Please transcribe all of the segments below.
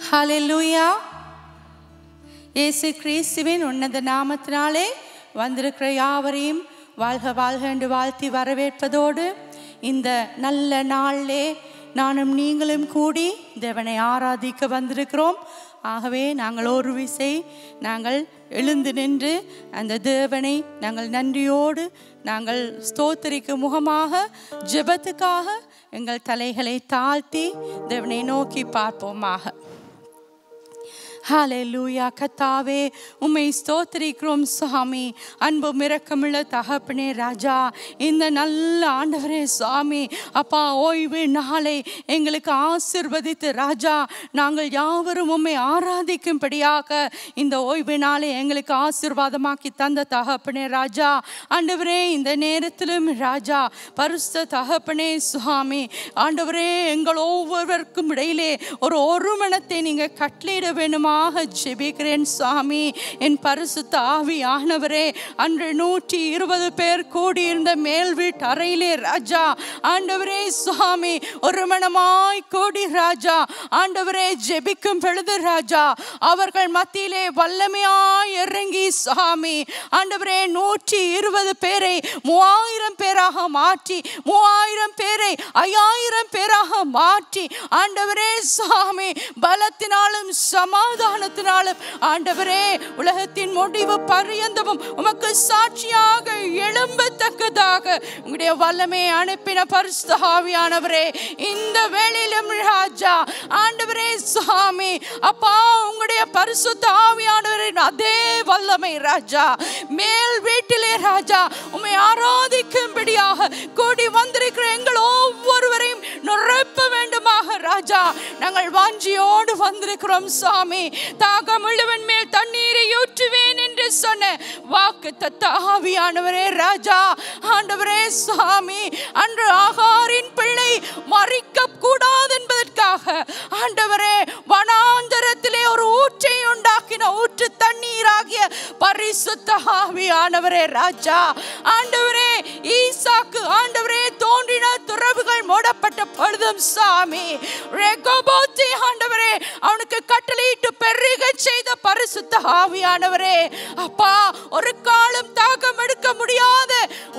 ஹalleluya இயேசு கிறிஸ்துவின் உன்னத நாமத்தினாலே வந்திருக்கிற யாவரையும் வாழ்க வாழ்க என்று வாழ்த்தி வரவேற்பதோடு இந்த நல்ல நாளிலே நானும் நீங்களும் கூடி தேவனை ஆராதிக்க வந்திருக்கிறோம் ஆகவே நாங்கள் ஒரு விசை நாங்கள் எழுந்து நின்று அந்த தேவனை நாங்கள் நன்றியோடு நாங்கள் ஸ்தோத்திரிக்கும் முகமாக ஜெபத்துக்காக எங்கள் தலைகளை தாழ்த்தி தேவனை நோக்கி பார்ப்போமாக ஹalleluya கத்தாவே உம்மை ஸ்தோத்திரிக்கிறோம் சுவாமி அன்பும் இரக்கமுள்ள தகப்பனே ராஜா இந்த நல்ல ஆண்டவரே சுவாமி அப்பா ஓய்வு நாளை எங்களுக்கு ஆசிர்வதித்து ராஜா நாங்கள் யாவரும் உம்மை ஆராதிக்கும்படியாக இந்த ஓய்வு நாளை எங்களுக்கு ஆசிர்வாதமாக்கி தந்த தகப்பனே ராஜா ஆண்டவரே இந்த நேரத்திலும் ராஜா பரிசுத்த தகப்பனே சுவாமி ஆண்டவரே எங்கள் ஒவ்வொருவருக்கும் இடையிலே ஒரு ஒருமனத்தை நீங்க கட்டளையிட வேணுமாக ஜெபிக்கிறேன் சுவாமி என் பரிசுத்த ஆவியானவரே அன்று நூற்றி இருபது பேர் கூடியிருந்த மேல் வீட்டு அறையிலே ராஜா ஆண்டவரே சுவாமி ஒரு மனமாய் கூடி ராஜா ஆண்டவரே ஜெபிக்கும் பொழுது ராஜா அவர்கள் மத்தியிலே வல்லமையாய் இறங்கி சுவாமி ஆண்டவரே நூற்றி இருபது பேரை மூவாயிரம் பேராக மாற்றி மூவாயிரம் பேரை ஐயாயிரம் பேராக மாற்றி ஆண்டவரே சுவாமி பலத்தினாலும் சமாதானத்தினாலும் ஆண்டவரே உலகத்தின் முடிவு பரியந்தமும் உமக்கு சாட்சியாக எழும்பத்தக்கதாக உங்களுடைய வல்லமையை அனுப்பின பரிசுத்த ஆவியானவரே இந்த வேளையிலும் ராஜா ஆண்டவரே சுவாமி அப்பா உங்களுடைய பரிசுத்த ஆவியானவரின் அதே வல்லமை ராஜா மேல் வீட்டிலே ராஜா உம்மை ஆராதிக்கும்படியாக கூடி வந்திருக்கிற எங்கள் ஒவ்வொருவரையும் நிரப்ப வேண்டுமாக ராஜா நாங்கள் வாஞ்சியோடு வந்திருக்கிறோம் சாமி தாகம் உள்ளவன் மேல் தண்ணீரை ஊற்றுவேன் என்று சொன்ன வாக்கு தத்த ஆவியானவரே ராஜா ஆண்டவரே சாமி அன்று ஆகாரின் பிள்ளை மறிக்க கூடாது என்பதற்காக ஆண்டவரே வனாந்தரத்திலே ஒரு ஊற்றை உண்டாக்கின ஊற்று தண்ணீராகிய பரிசுத்த ஆவியானவரே ராஜா ஆண்டவரே ஈசாக்கு ஆண்டவரே தோன்றின துறவுகள் மூடப்பட்ட பொழுதும் சாமி ரெகோபோத்தி ஆண்டவரே அவனுக்கு கட்டளையிட்டு பெருக செய்த பரிசுத்த ஆவியானவரே அப்பா ஒரு காலம் தாகம் எடுக்க முடியாத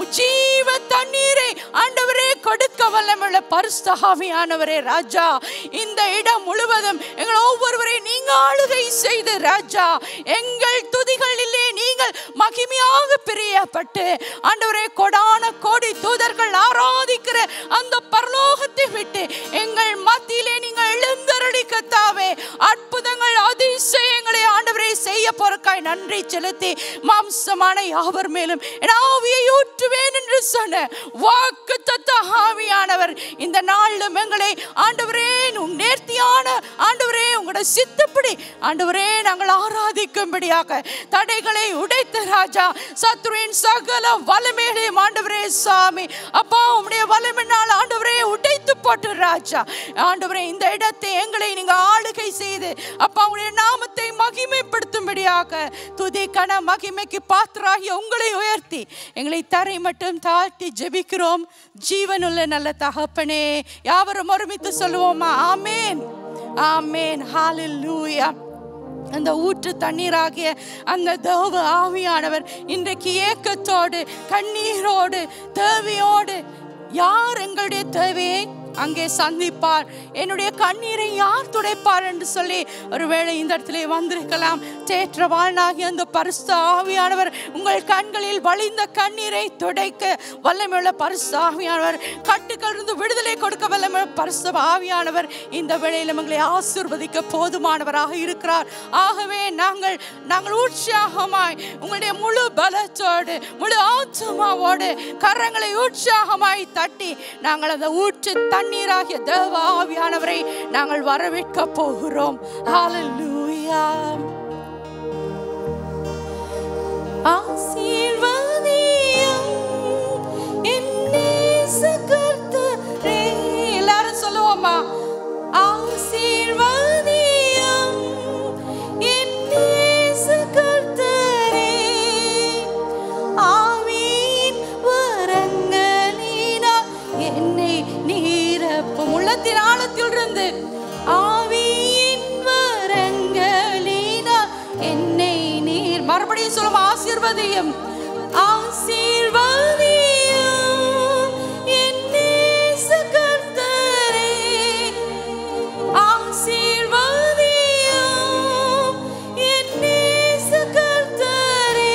ஜீவ தண்ணீரை ஆண்டவரே கொடுக்க வல்லமுள்ள பரிசுத்த ஆவியானவரே ராஜா இந்த இடம் முழுவதும் எங்கள் ஒவ்வொருவரை நீங்க ஆளுகை செய்து ராஜா எங்கள் துதிகளிலே நீங்கள் மகிமையாக பிரியப்பட்டு ஆண்டவரே கொடான கோடி தூதர்கள் ஆராதிக்கிற அந்த பரலோகத்தை விட்டு எங்கள் மத்தியிலே நீங்கள் எழுந்தருளி கத்தாவே அற்புதங்கள் அதிசயங்களை ஆண்டவரே செய்ய போறக்காய் நன்றி செலுத்தி மாம்சமான யாவர் மேலும் என் ஆவியை ஊற்றுவேன் என்று சொன்ன வாக்கு தத்த ஆவியானவர் இந்த நாளிலும் எங்களை ஆண்டவரே உம் நேர்த்தியான ஆண்டவரே உங்களோட சித்தப்படி ஆண்டவரே நாங்கள் ஆராதிக்கும்படியாக தடைகளை உடைத்த ராஜா சத்ருவின் சகல வல்லமைகளையும் ஆண்டவரே சாமி அப்பா உம்முடைய வல்லமையினால் ஆண்டவரே உடைத்து போட்டு ராஜா ஆண்டவரே இந்த இடத்தை எங்களை நீங்க ஆளுகை செய்து அப்பா உங்களுடைய நாமத்தை மகிமைப்படுத்தும்படியாக துதி கன மகிமைக்கு பாத்திராகிய உங்களை உயர்த்தி எங்களை தரை மட்டும் தாழ்த்தி ஜெபிக்கிறோம் ஜீவனுள்ள நல்ல தகப்பனே யாவரும் ஒருமித்து சொல்லுவோமா ஆமேன் ஆமேன் ஹalleluya அந்த ஊற்று தண்ணீராகிய அந்த தேவ ஆவியானவர் இன்றைக்கு ஏக்கத்தோடு கண்ணீரோடு தேவையோடு யார் எங்களுடைய தேவையை அங்கே சந்திப்பார் என்னுடைய கண்ணீரை யார் துடைப்பார் என்று சொல்லி ஒருவேளை இந்த இடத்துல வந்திருக்கலாம் தேற்ற வாழ்நாகி அந்த பரிசு ஆவியானவர் உங்கள் கண்களில் வழிந்த கண்ணீரை துடைக்க வல்லமையுள்ள பரிசு ஆவியானவர் கட்டுக்கள் இருந்து விடுதலை கொடுக்க வல்லமையுள்ள பரிசு ஆவியானவர் இந்த வேளையில் எங்களை ஆசீர்வதிக்க போதுமானவராக இருக்கிறார் ஆகவே நாங்கள் நாங்கள் உற்சாகமாய் உங்களுடைய முழு பலத்தோடு முழு ஆத்மாவோடு கரங்களை உற்சாகமாய் தட்டி நாங்கள் அந்த ஊற்று தண்ணீராகிய தேவ ஆவியானவரை நாங்கள் வரவேற்க போகிறோம் ஹalleluya ஆசீர்வதியும் என் நேச கர்த்தரே. எல்லாரும் சொல்லுவோமா ஆசீர்வதியும் என் நேச கர்த்தரே. ஆவியின் வரங்களினால் என்னை நீரப்பும் உள்ளத்தின் ஆழத்தில் இருந்து ஆவியின் வர ஆசீர்வதியும் ஆசீர்வதியும் என் நேச கர்த்தரே ஆசீர்வதியும் என் நேச கர்த்தரே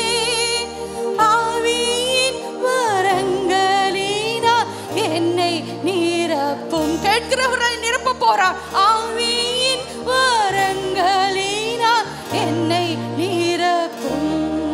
ஆவியின் வரங்களினால் என்னை நிரப்பும் கேட்கிறவரை நிரப்ப போறார் ஆவியின் வரங்களினால் என்னை நிரப்பும்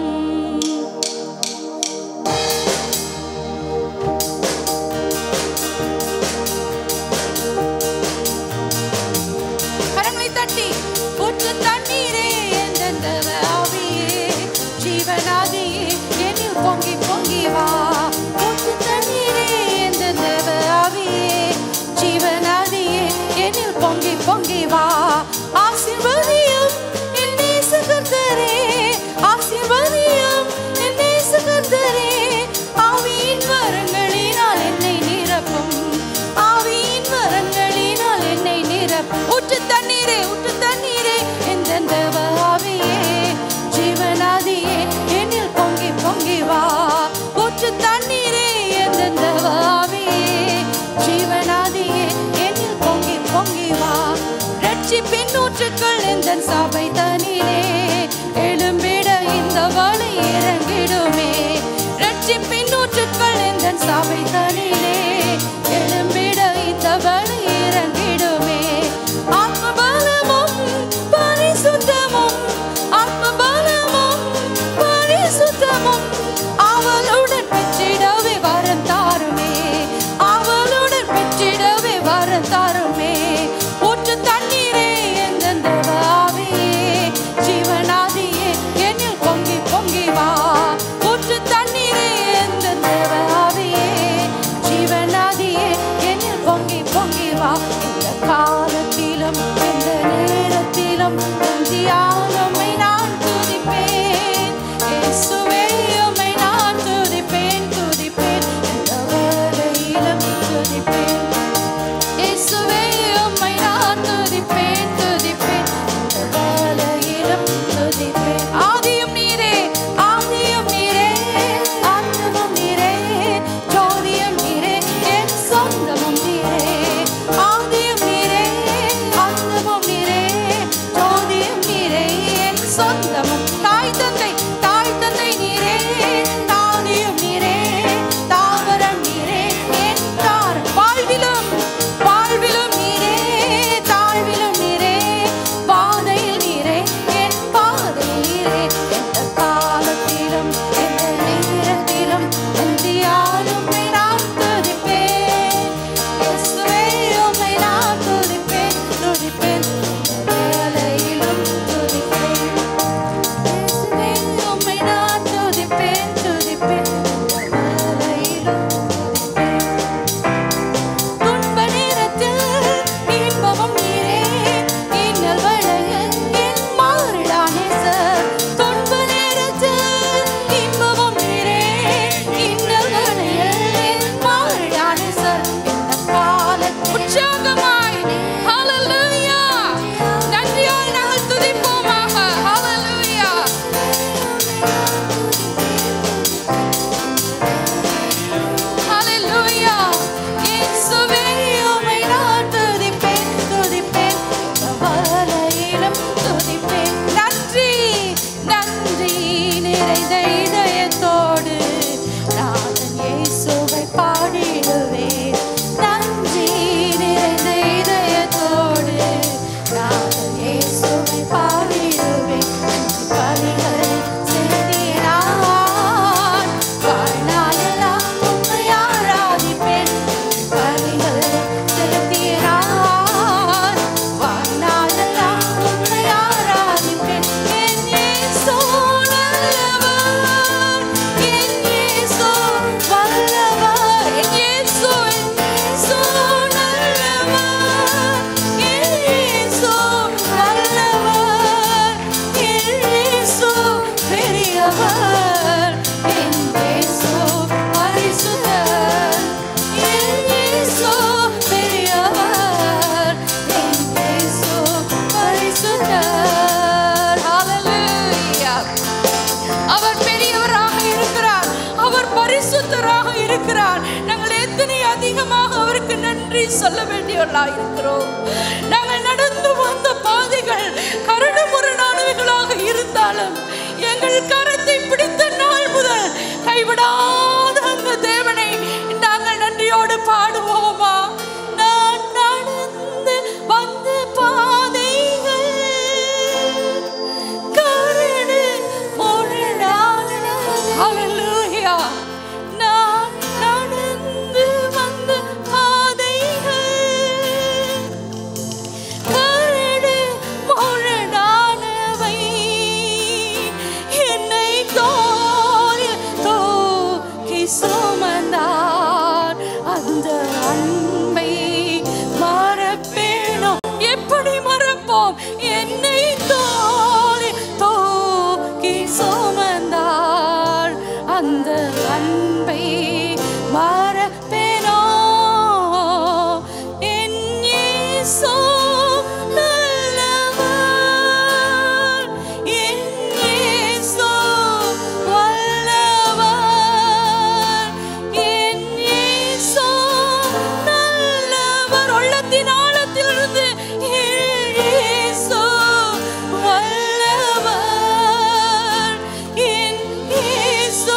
கரங்களை தட்டி ஊற்று தண்ணீரே எந்தெந்த ஆவியே ஜீவனாதியே என்னில் பொங்கி பொங்கி வா ஊற்று தண்ணீரே எந்தெந்த ஆவியே ஜீவனாதியே என்னில் பொங்கி பொங்கி வா ஆசீர்வதியும் என் நேசகர்த்தரே ஆசீர்வதியும் என் நேசகர்த்தரே ஆவியின் வரங்களினால் என்னை நிரப்பும் ஆவியின் வரங்களினால் என்னை நிரப்பும் ஊற்று தண்ணீரே ஊற்று தண்ணீரே எந்தெந்த ஆவியே ஜீவனாதியே என்னில் பொங்கி பொங்கி வா ஊற்று தண்ணீரே எந்தெந்த ஆவியே ஜீவனாதியே என்னில் பொங்கி பொங்கி வா ரட்சிப்பின் ஊற்றுக்கள் எந்த சபை தனிலே எழும்பிட இந்த வழி இறங்கிடுமே ரட்சிப்பின் ஊற்றுக்கள் எந்த சபை தனிலே எழும்பிட இந்த வழி இறங்கிடுமே ஆத்மபலமும் பரிசுத்தமும் ஆத்மபலமும் பரிசுத்தமும் அவளுடன் பெற்றிடவே வரம் தாருமே அவளுடன் பெற்றிடவே வரம் தாருமே ஊற்று தண்ணீரே எந்தெந்த ஆவியே ஜீவனாதியே என்னில் பொங்கி பொங்கி வா அதிகமாக அவருக்கு நன்றி சொல்ல வேண்டியவர்களா இருக்கிறோம் நாங்கள் நடந்து வந்த பாதைகள் கரடு முரணானவைகளாக இருந்தாலும் எங்கள் கரத்தை பிடித்த நாள் முதல் கைவிடாத அந்த தேவனை நாங்கள் நன்றியோடு பாடுவோமா நான் நடந்து வந்த பாதைகள் கரடு முரடான ஹalleluya நான் நடந்து வந்த பாதைகள் கரடு முரடானவை என்னை தோளில் தூக்கி சுமந்தார் அந்த அன்பை மறப்பேனோ எப்படி மறப்போம் என்னை தோளில் தூக்கி சுமந்தார் அந்த அன்பை மறப்பேனோ என் இயேசு நல்லவர் என் இயேசு வல்லவர் என் இயேசு நல்லவர் உள்ளத்தின் ஆழத்திலிருந்து என் இயேசு வல்லவர் என் இயேசு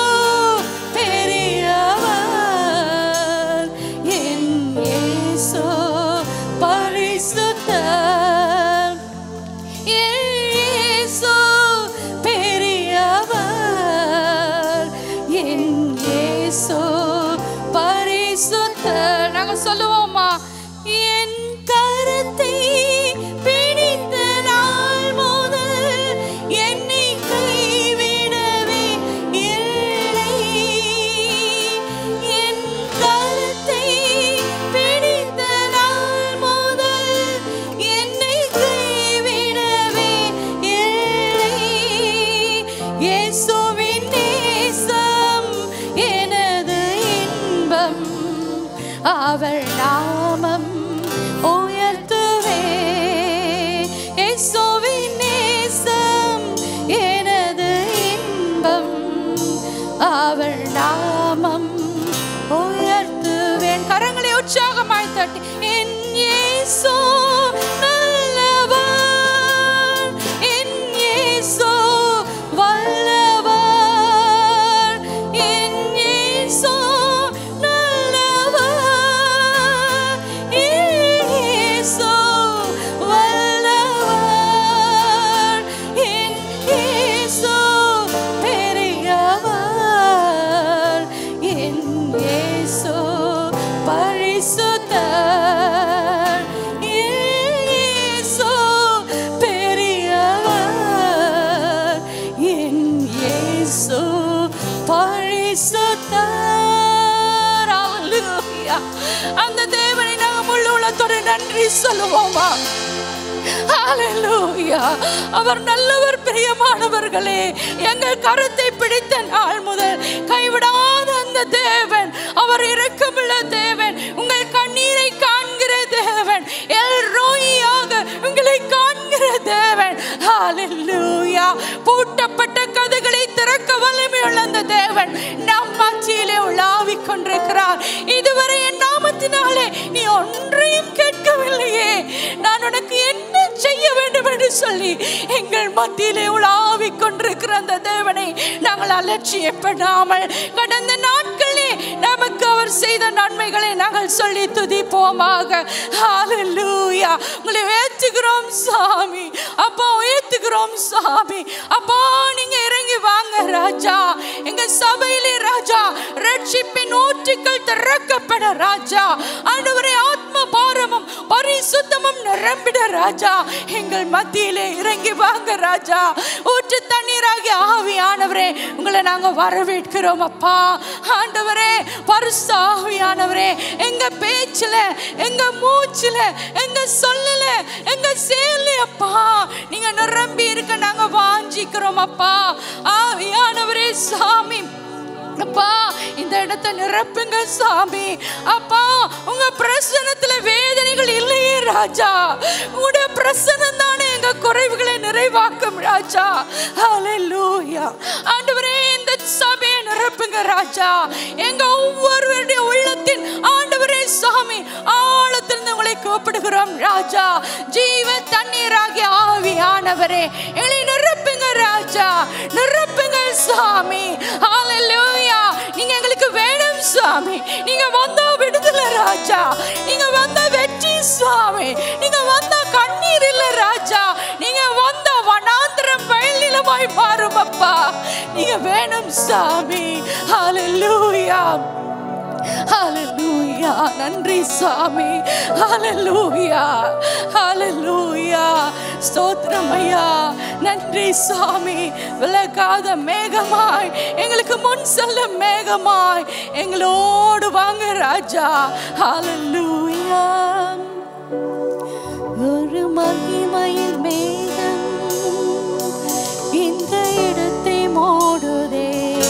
பெரியவர் என் இயேசு பரிசுத்தர் இயேசு பெரியவர் என் இயேசு பரிசுத்தர் நாங்க சொல்லுவோமா என் கரத்தை பிடித்த நாள் முதல் என்னை கைவிடவே இல்லை என் கரத்தை பிடித்த நாள் முதல் என்னை கைவிடவே இல்லை இயேசுவின் நேசம் எனது இன்பம் அவள் நாமம் உயர்த்துவே இயேசுவின் நேசம் எனது இன்பம் அவள் நாமம் உயர்த்துவேன் கரங்களை உற்சாகமாய் தட்டி என் இயேசு நல்லவர் என் இயேசு வல்லவர் என் இயேசு நல்லவர் என் இயேசு வல்லவர் என் இயேசு பெரியவர் என் இயேசு பரிசுத்தர் என் இயேசு பெரியவர் என் இயேசு பரிசுத்தர் Hallelujah. அந்த தேவனை நாங்கள் முழு உள்ளத்தோடு நன்றி சொல்லுவோமா Hallelujah. அவர் நல்லவர் பிரியமானவர்களே எங்கள் கருத்தை பிடித்த நாள் முதல் கைவிடாத அந்த தேவன் அவர் இரக்கமுள்ள தேவன் உங்கள் கண்ணீரை காண்கிற தேவன் எல் ரோயியாக உங்களை காண்கிற தேவன் Hallelujah. பூட்டப்பட்ட கதைகளை திறக்க வல்லமையுள்ள அந்த தேவன் நம் மத்தியிலே உலாவிக் கொண்டிருக்கிறார் இதுவரை என் நாமத்தினாலே நீ ஒன்றையும் கேட்கவில்லையே நான் உனக்கு என்ன செய்ய வேண்டும் என்று சொல்லி எங்கள் மத்தியிலே உலாவிக் கொண்டிருக்கிற அந்த தேவனை நாங்கள் அலட்சியப்படாமல் கடந்த நாட்களே நமக்கு அவர் செய்த நன்மைகளை நாங்கள் சொல்லி துதிப்போமாக ஹalleluya உங்களை ஏத்துகிறோம் சாமி அப்பா உயர்த்துகிறோம் சாமி அப்பா நீங்க இறங்கி வாங்க ராஜா எங்க சபையிலே ராஜா ரட்சிப்பின் ஊற்றுக்கள் திறக்கப்பட ராஜா ஆண்டவரே ஆத்ம பாரமும் பரிசுத்தமும் நிரம்பிட ராஜா எங்கள் மத்தியிலே இறங்கி வாங்க ராஜா ஊற்று தண்ணீராகி ஆவியானவரே உங்களை நாங்க வரவேற்கிறோம் அப்பா ஆண்டவரே பரிசு ஆவியானவரே எங்க பேச்சுல எங்க மூச்சுல எங்க சொல்லல எங்க செயல அப்பா நீங்க நிரம்பி இருக்க நாங்க வாஞ்சிக்கிறோம் அப்பா ஆவியானவரே சாமி அப்பா இந்த இடத்தை நிரப்புங்க சாமி அப்பா உங்க பிரசனத்துல வேதனைகள் இல்லையே ராஜா உங்களுடைய பிரசனம் தானே எங்க குறைவுகளை நிறைவாக்கும் ராஜா ஹalleluya ஆண்டவரே இந்த சபையை நிரப்புங்க ராஜா எங்க ஒவ்வொருவருடைய உள்ளத்தின் ஆண்டவரே சுவாமி ஆழத்திலிருந்து உங்களை கூப்பிடுகிறோம் ராஜா ஜீவ தண்ணீராகிய ஆவியானவரே எங்களை நிரப்புங்க ராஜா நிரப்புங்க சுவாமி ஹalleluya நீங்க எங்களுக்கு வேணும் சுவாமி நீங்க வந்தா விடுதலை ராஜா நீங்க வந்தா வெற்றி சுவாமி நீங்க வந்தா கண்ணீர் இல்ல ராஜா நீங்க வந்தா வனாந்திரம் வெள்ளிலமாய் மாறும் அப்பா நீங்க வேணும் சாமி ஹalleluya ஹalleluya நன்றி சாமி ஹalleluya ஹalleluya ஸ்தோத்திரம் ஐயா நன்றி சாமி விலகாத மேகமாய் எங்களுக்கு முன் செல்ல மேகமாய் எங்களோடு வாங்க ராஜா ஹalleluya ஒரு மகிமையின் மேகம் இந்த இடத்தை மூடுதே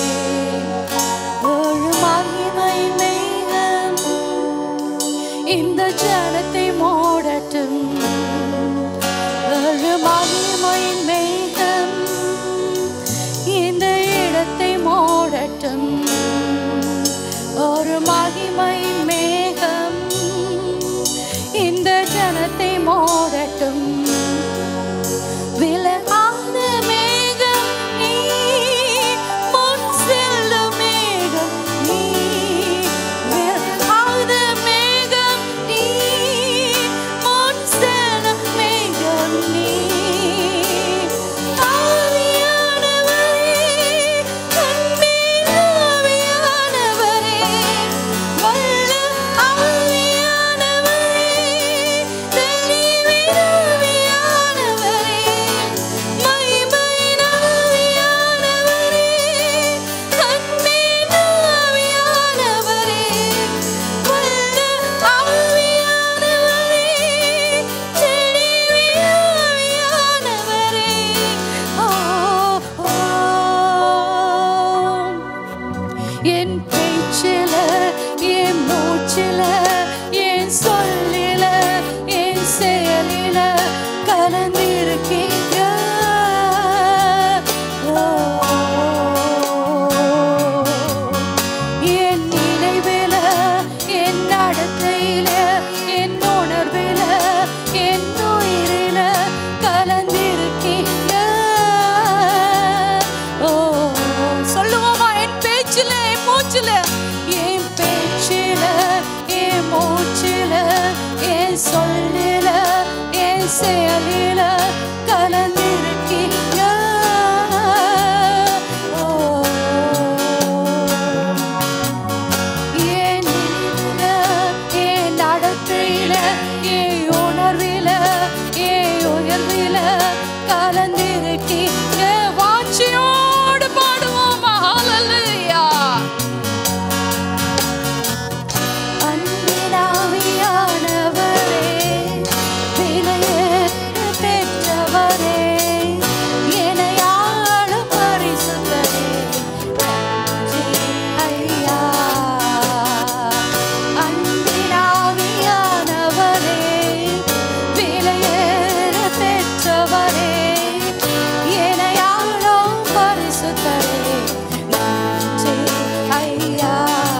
ஒரு மகிமையின் மேகம் இந்த ஜனத்தை மூடட்டும் ஒரு மகிமையின் மேகம் இந்த இடத்தை மூடட்டும் ஒரு மகிமையின் மேகம் இந்த ஜனத்தை மூடட்டும் விலகாத மேகம் நீ முன் செல்லும் மேகம் நீ விலகாத மேகம் நீ முன் செல்லும் மேகம் நீ ஆவியானவரே அன்பின் ஆவியானவரே வல்ல ஆவியானவரே தெளிவின் ஆவியானவரே மகிமையின் ஆவியானவரே அன்பின் ஆவியானவரே வல்ல ஆவியானவரே தெளிவின் ஆவியானவரே ஓ ஓ என் பேச்சில என் மூச்சில என் சொல்லில என் செயலில கலந்திருக்கீங்க ஓ. என் நினைவில என் நடத்தையில என் உணர்வில என் உயிரில கலந்திருக்கீங்க ஓ சொல்லுவோமா என் பேச்சில என் மூச்சில என் பேச்சில என் மூச்சில என் சொல்லில என் செயலில கலந்திருக்கீங்க ஓ என் நினைவுல, என் நடத்தையில, என் உணர்வில, என் உயர்வில கலந்திருக்கீங்க. வாஞ்சியோடு பாடுவோமா? ஹalleluya. அன்பினாவியானவரே, விலையேற பெற்றவரே, என்னை ஆளும் பரிசுத்தரே, நன்றி ஐயா. அன்பினாவியானவரே, விலையேற பெற்றவரே, என்னை ஆளும் பரிசுத்தரே, நன்றி ஐயா.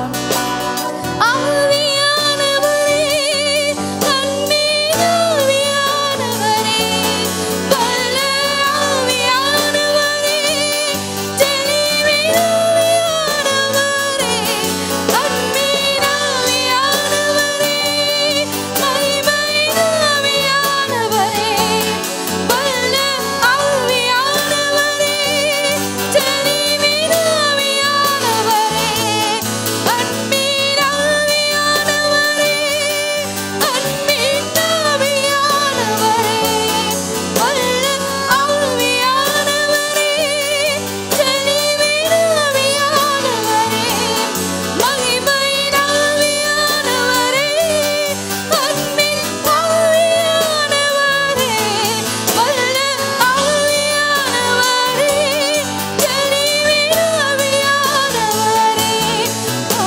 ஆவியானவரே அன்பின் ஆவியானவரே வல்ல ஆவியானவரே தெளிவின் ஆவியானவரே அன்பின் ஆவியானவரே மகிமையின் ஆவியானவரே வல்ல ஆவியானவரே தெளிவின் ஆவியானவரே அன்பின் ஆவியானவரே அன்பின் ஆவியானவரே வல்ல ஆவியானவரே தெளிவின் ஆவியானவரே மகிமையின் ஆவியானவரே அன்பின் ஆவியானவரே வல்ல ஆவியானவரே தெளிவின் ஆவியானவரே ஓ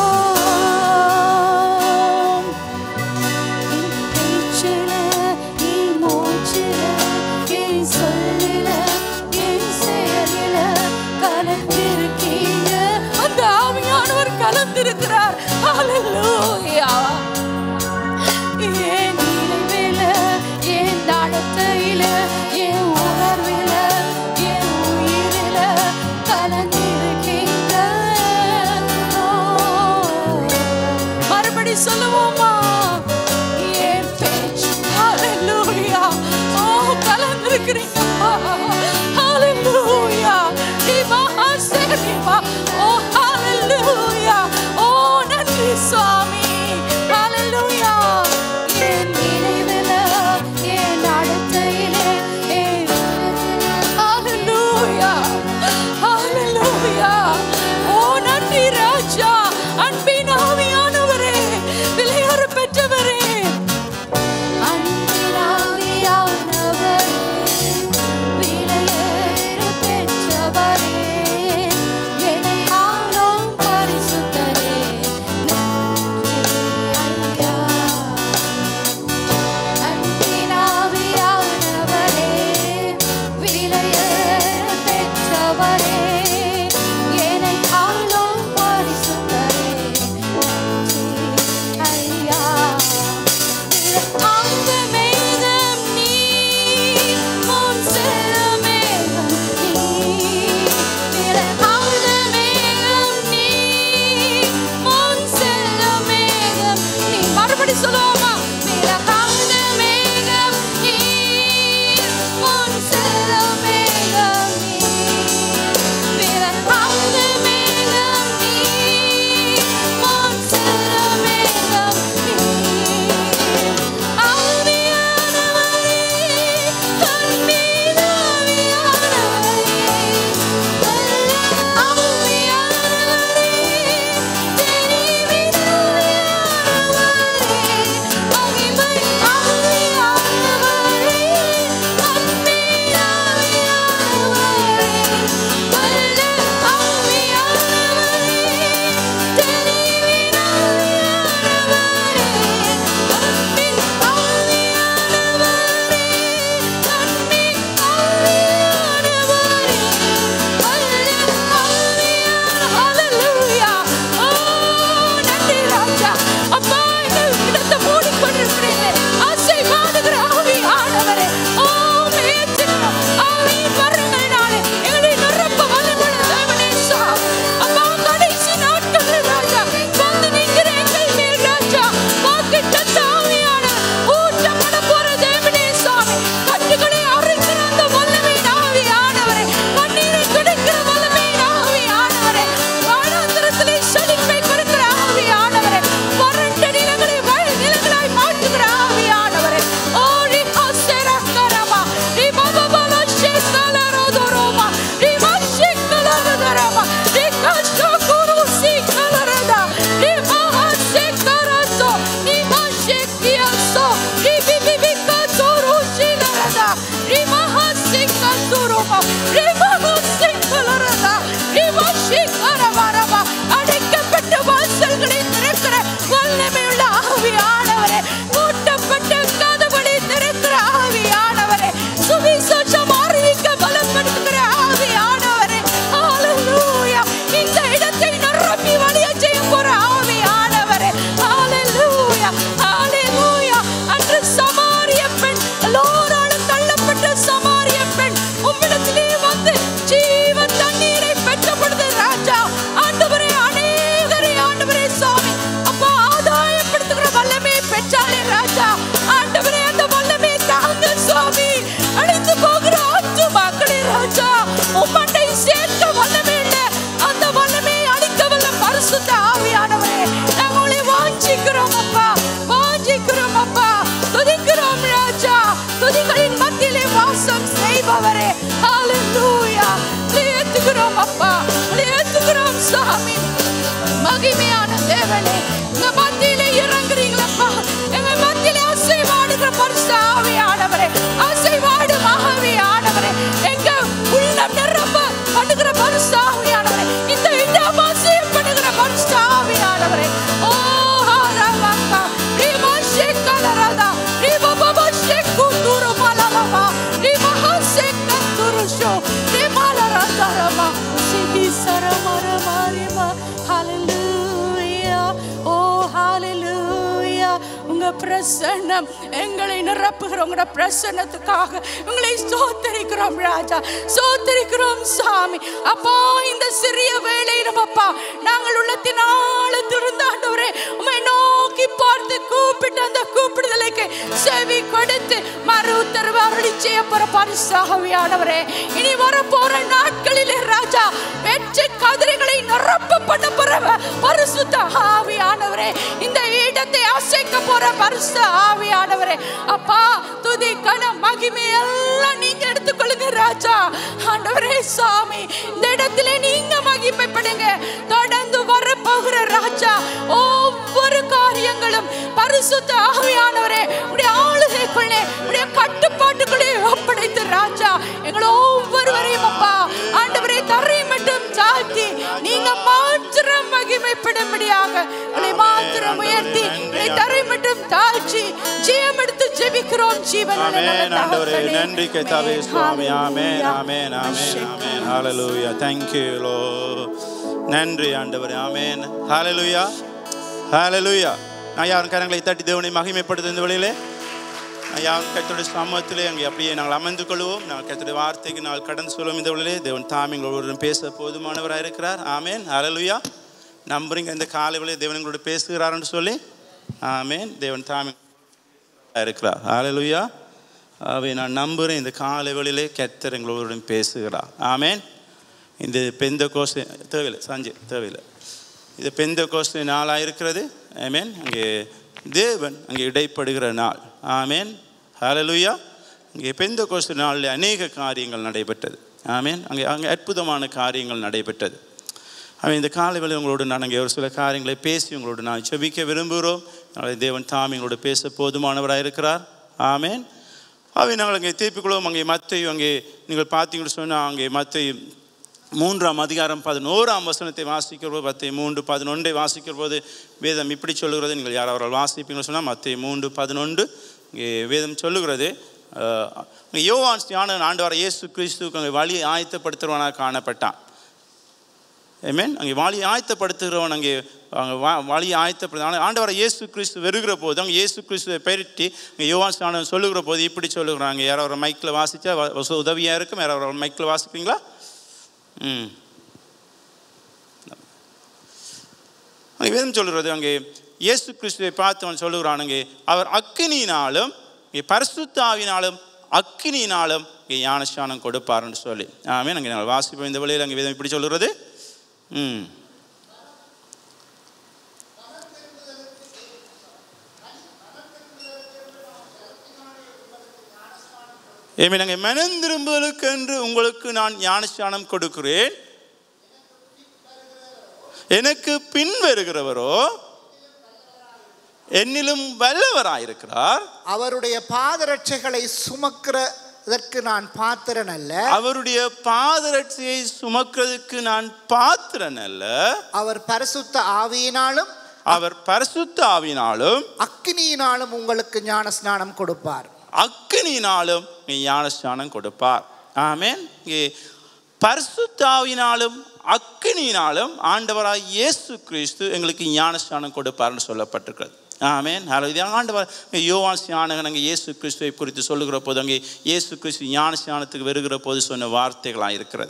என் பேச்சில, என் மூச்சில, என் சொல்லில, என் செயலில கலந்திருக்கீங்க. அந்த ஆவியானவர் கலந்திருக்கிறார் ஹalleluya ரபா ரிமஹு சிக்கலரதா ரிம சிக்கரவரபா அடைக்கப்பட்ட வாசல்களை திறக்கிற வல்லமையுள்ள ஆவியானவரே மூட்டப்பட்ட கதவுகளை திறக்கிற ஆவியானவரே சுவிசேஷம் அறிவிக்க பலப்படுத்துகிற ஆவியானவரே ஹalleluya இந்த இடத்தை நிரப்பி வழிய செய்ய போற ஆவியானவரே ஹalleluya ஹalleluya அன்று சமாரிய பெண் எல்லோராலும் தள்ளப்பட்ட சமாரிய பெண் உம்மிடத்திலே வந்து ஜீவ தண்ணீரை பெற்ற பொழுது ராஜா ஆண்டவரே அநேகரை ஆண்டவரே சாமி அப்பா ஆதாயப்படுத்துகிற வல்லமையை பெற்றாலே ராஜா ஆண்டவரே அந்த வல்லமையை தாங்க சுவாமி அழிந்து போகிற ஆத்துமாக்களே ராஜா உம்மண்டை சேர்க்க வல்லமை இல்லை அந்த வல்லமையை அழிக்க வல்ல பரிசுத்த ஆவியானவரே நாங்கள் உங்களை வாஞ்சிக்கிறோம் அப்பா வாஞ்சிக்கிறோம் அப்பா துதிக்கிறோம் ராஜா துதிகளின் மத்தியிலே வாசம் செய்பவரே ஹalleluya ஏத்துக்கிறோம் அப்பா ஏத்துக்கிறோம் சாமி மகிமையான தேவனே உங்க மத்தியிலே இறங்குறீங்களப்பா எங்க மத்தியிலே அசைவாடுகிற பரிசு ஆவியானவரே அசைவாடும் ஆவியானவரே எங்க உள்ளம் நிரம்ப பண்ணுகிற பரிசு ஆவியானவரே இந்த இடம் அசையப்படுகிற பரிசு ஆவியானவரே ஓ ஹரமக்கா ரிமா ஷேக்கலரதா ரிமா பாபா ஷேக்கு துரு மலலவா ரிமா ஹசேக்க துருஷோ ரிமா லரதரமா சிஹி சரமரமா ரிமா ஹalleluya ஓ ஹalleluya உங்க பிரசன்னம் எங்களை நிரப்புகிற உங்களோட பிரசன்னத்துக்காக உங்களை சோத்தரிக்கிறோம் ராஜா சோத்தரிக்கிறோம் சாமி அப்பா இந்த சிறிய வேலையிலும் அப்பா நாங்கள் உள்ளத்தின் ஆழத்திலிருந்து ஆண்டவரே உம்மை நோக்கி பார்த்து கூப்பிட்டு அந்த கூப்பிடுதலுக்கு செவி கொடுத்து மறு உத்தரவு அருளி செய்ய போற பரிசாகவியானவரே இனி வரப்போற நாட்களிலே ராஜா வெற்றி கதிரைகளை நிரப்ப பண்ண போற பரிசுத்த ஆவியானவரே இந்த இடத்தை அசைக்க போற பரிசுத்த ஆவியானவரே அப்பா துதி கன மகிமை எல்லாம் நீங்க எடுத்துக்கொள்ளுங்க ராஜா ஆண்டவரே சாமி இந்த இடத்திலே நீங்க மகிமைப்படுங்க தொடர்ந்து வரப்போகிற ராஜா ஒவ்வொரு காரியங்களும் பரிசுத்த ஆவியானவரே உடைய ஆளுகைக்குள்ளே உடைய கட்டுப்பாட்டுக்குள்ளே ஒப்படைத்து ராஜா எங்களை ஒவ்வொருவரையும் அப்பா ஆண்டவரே தரை மட்டும் சாத்தி நீங்க மாத்திரம் மகிமைப்படும்படியாக உங்களை மாத்திரம் உயர்த்தி உங்களை தரை மட்டும் தாழ்ச்சி ஜெயம் எடுத்து ஜெபிக்கிறோம் ஜீவன் ஆமென் ஆண்டவரே நன்றி கர்த்தாவே சுவாமி ஆமென் ஆமென் ஆமென் ஆமென் ஹalleluya thank you lord நன்றி ஆண்டவரே ஆமென் ஹalleluya ஹalleluya நான் யாரும் கரங்களை தட்டி தேவனை மகிமைப்படுத்த இந்த வழியிலே நான் யாரும் கர்த்தருடைய சமூகத்திலே அங்கே அப்படியே நாங்கள் அமர்ந்து கொள்வோம் நாங்கள் கர்த்தருடைய வார்த்தைக்கு நாங்கள் கடன் சொல்லுவோம் இந்த வழியிலே தேவன் தாம் எங்களோடு பேச போதுமானவராக இருக்கிறார் ஆமென் ஹalleluya நம்புறீங்க இந்த காலை வேளையில் தேவன் எங்களோடு பேசுகிறார்னு சொல்லி ஆமென் தேவன் தாம் இருக்கிறார் ஹalleluya அவை நான் நம்புகிறேன் இந்த காலை வேளையிலே கர்த்தர் எங்களோடு பேசுகிறார் ஆமென் இந்த பெந்த கோஷ தேவையில்லை சஞ்சய் தேவையில்லை இது பெந்த கோஷ நாளாக இருக்கிறது ஆமென் அங்கே தேவன் அங்கே இடைப்படுகிற நாள் ஆமென் ஹalleluya இங்கே பெந்த கோஷ நாளில் அநேக காரியங்கள் நடைபெற்றது ஆமென் அங்கே அங்கே அற்புதமான காரியங்கள் நடைபெற்றது அவன் இந்த காலையில் உங்களோடு நான் அங்கே ஒரு சில காரியங்களை பேசி உங்களோடு நான் செபிக்க விரும்புகிறோம் நாளை தேவன் தாம் எங்களோடு பேச போதுமானவராக இருக்கிறார் ஆமென் அவை நாங்கள் அங்கே திருப்பிக்கொள்வோம் அங்கே மத்தையும் அங்கே நீங்கள் பார்த்தீங்கன்னு சொன்னால் அங்கே மத்தையும் மூன்றாம் அதிகாரம் பதினோராம் வசனத்தை வாசிக்கிற போது மத்தை மூன்று பதினொன்றை வாசிக்கிற போது வேதம் இப்படி சொல்லுகிறது நீங்கள் யார் அவர்கள் வாசிப்பீங்கன்னு சொன்னால் மத்தை மூன்று பதினொன்று இங்கே வேதம் சொல்லுகிறது அஹ், அங்கே யோவான் ஞான ஆண்டவர் இயேசு கிறிஸ்துவுக்கு அங்கே வழியை ஆயத்தப்படுத்துகிறவனாக காணப்பட்டான் ஏமேன் அங்கே வாளியை ஆயத்தப்படுத்துகிறவன் அங்கே அங்கே வா வாளியை ஆயத்தப்படுத்த ஆனால் ஆண்டவரை இயேசு கிறிஸ்து வருகிற போது அங்கே இயேசு கிறிஸ்துவை பெருட்டி இங்கே யோவான் ஸ்நானம் சொல்லுகிற போது இப்படி சொல்லுகிறாங்க யாரோ ஒரு மைக்கில் வாசித்தா வ- உதவியாக இருக்கும் யாரோ ஒரு மைக்கில் வாசிக்கிறீங்களா ம் அங்கே வேதம் சொல்லுகிறது அங்கே இயேசு கிறிஸ்துவை பார்த்து அவன் சொல்லுகிறான் அங்கே அவர் அக்கினியினாலும் இங்கே பரிசுத்தாவினாலும் அக்கினியினாலும் இங்கே ஞானஸ்தானம் கொடுப்பார்னு சொல்லி ஆமே அங்கே நாங்கள் வாசிப்போம் இந்த வழியில் அங்கே வேதம் இப்படி சொல்லுகிறது ம் ஏமே நாங்கள் மனம் திரும்புதலுக்கு என்று உங்களுக்கு நான் ஞானஸ்தானம் கொடுக்கிறேன் எனக்கு பின் வருகிறவரோ என்னிலும் வல்லவராயிருக்கிறார் அவருடைய பாதரட்சைகளை சுமக்கிற இதற்கு நான் பாத்திரன் அல்ல அவருடைய பாதரட்சியை சுமக்கிறதுக்கு நான் பாத்திரன் அல்ல அவர் பரிசுத்த ஆவியினாலும் அவர் பரிசுத்த ஆவினாலும் அக்கினியினாலும் உங்களுக்கு ஞான ஸ்நானம் கொடுப்பார் அக்கினியினாலும் நீ ஞானஸ்நானம் கொடுப்பார் ஆமென் இங்கே பரிசுத்தாவினாலும் அக்கினியினாலும் ஆண்டவராய் இயேசு கிறிஸ்து எங்களுக்கு ஞானஸ்நானம் கொடுப்பார்னு சொல்லப்பட்டிருக்கிறது ஆமென் ஹலோ இது ஆண்டவர் இங்கே யோவான் ஸ்நானகன் அங்கே இயேசு கிறிஸ்துவை குறித்து சொல்லுகிற போது அங்கே இயேசு கிறிஸ்து ஞான ஸ்நானத்துக்கு வருகிற போது சொன்ன வார்த்தைகளாக இருக்கிறது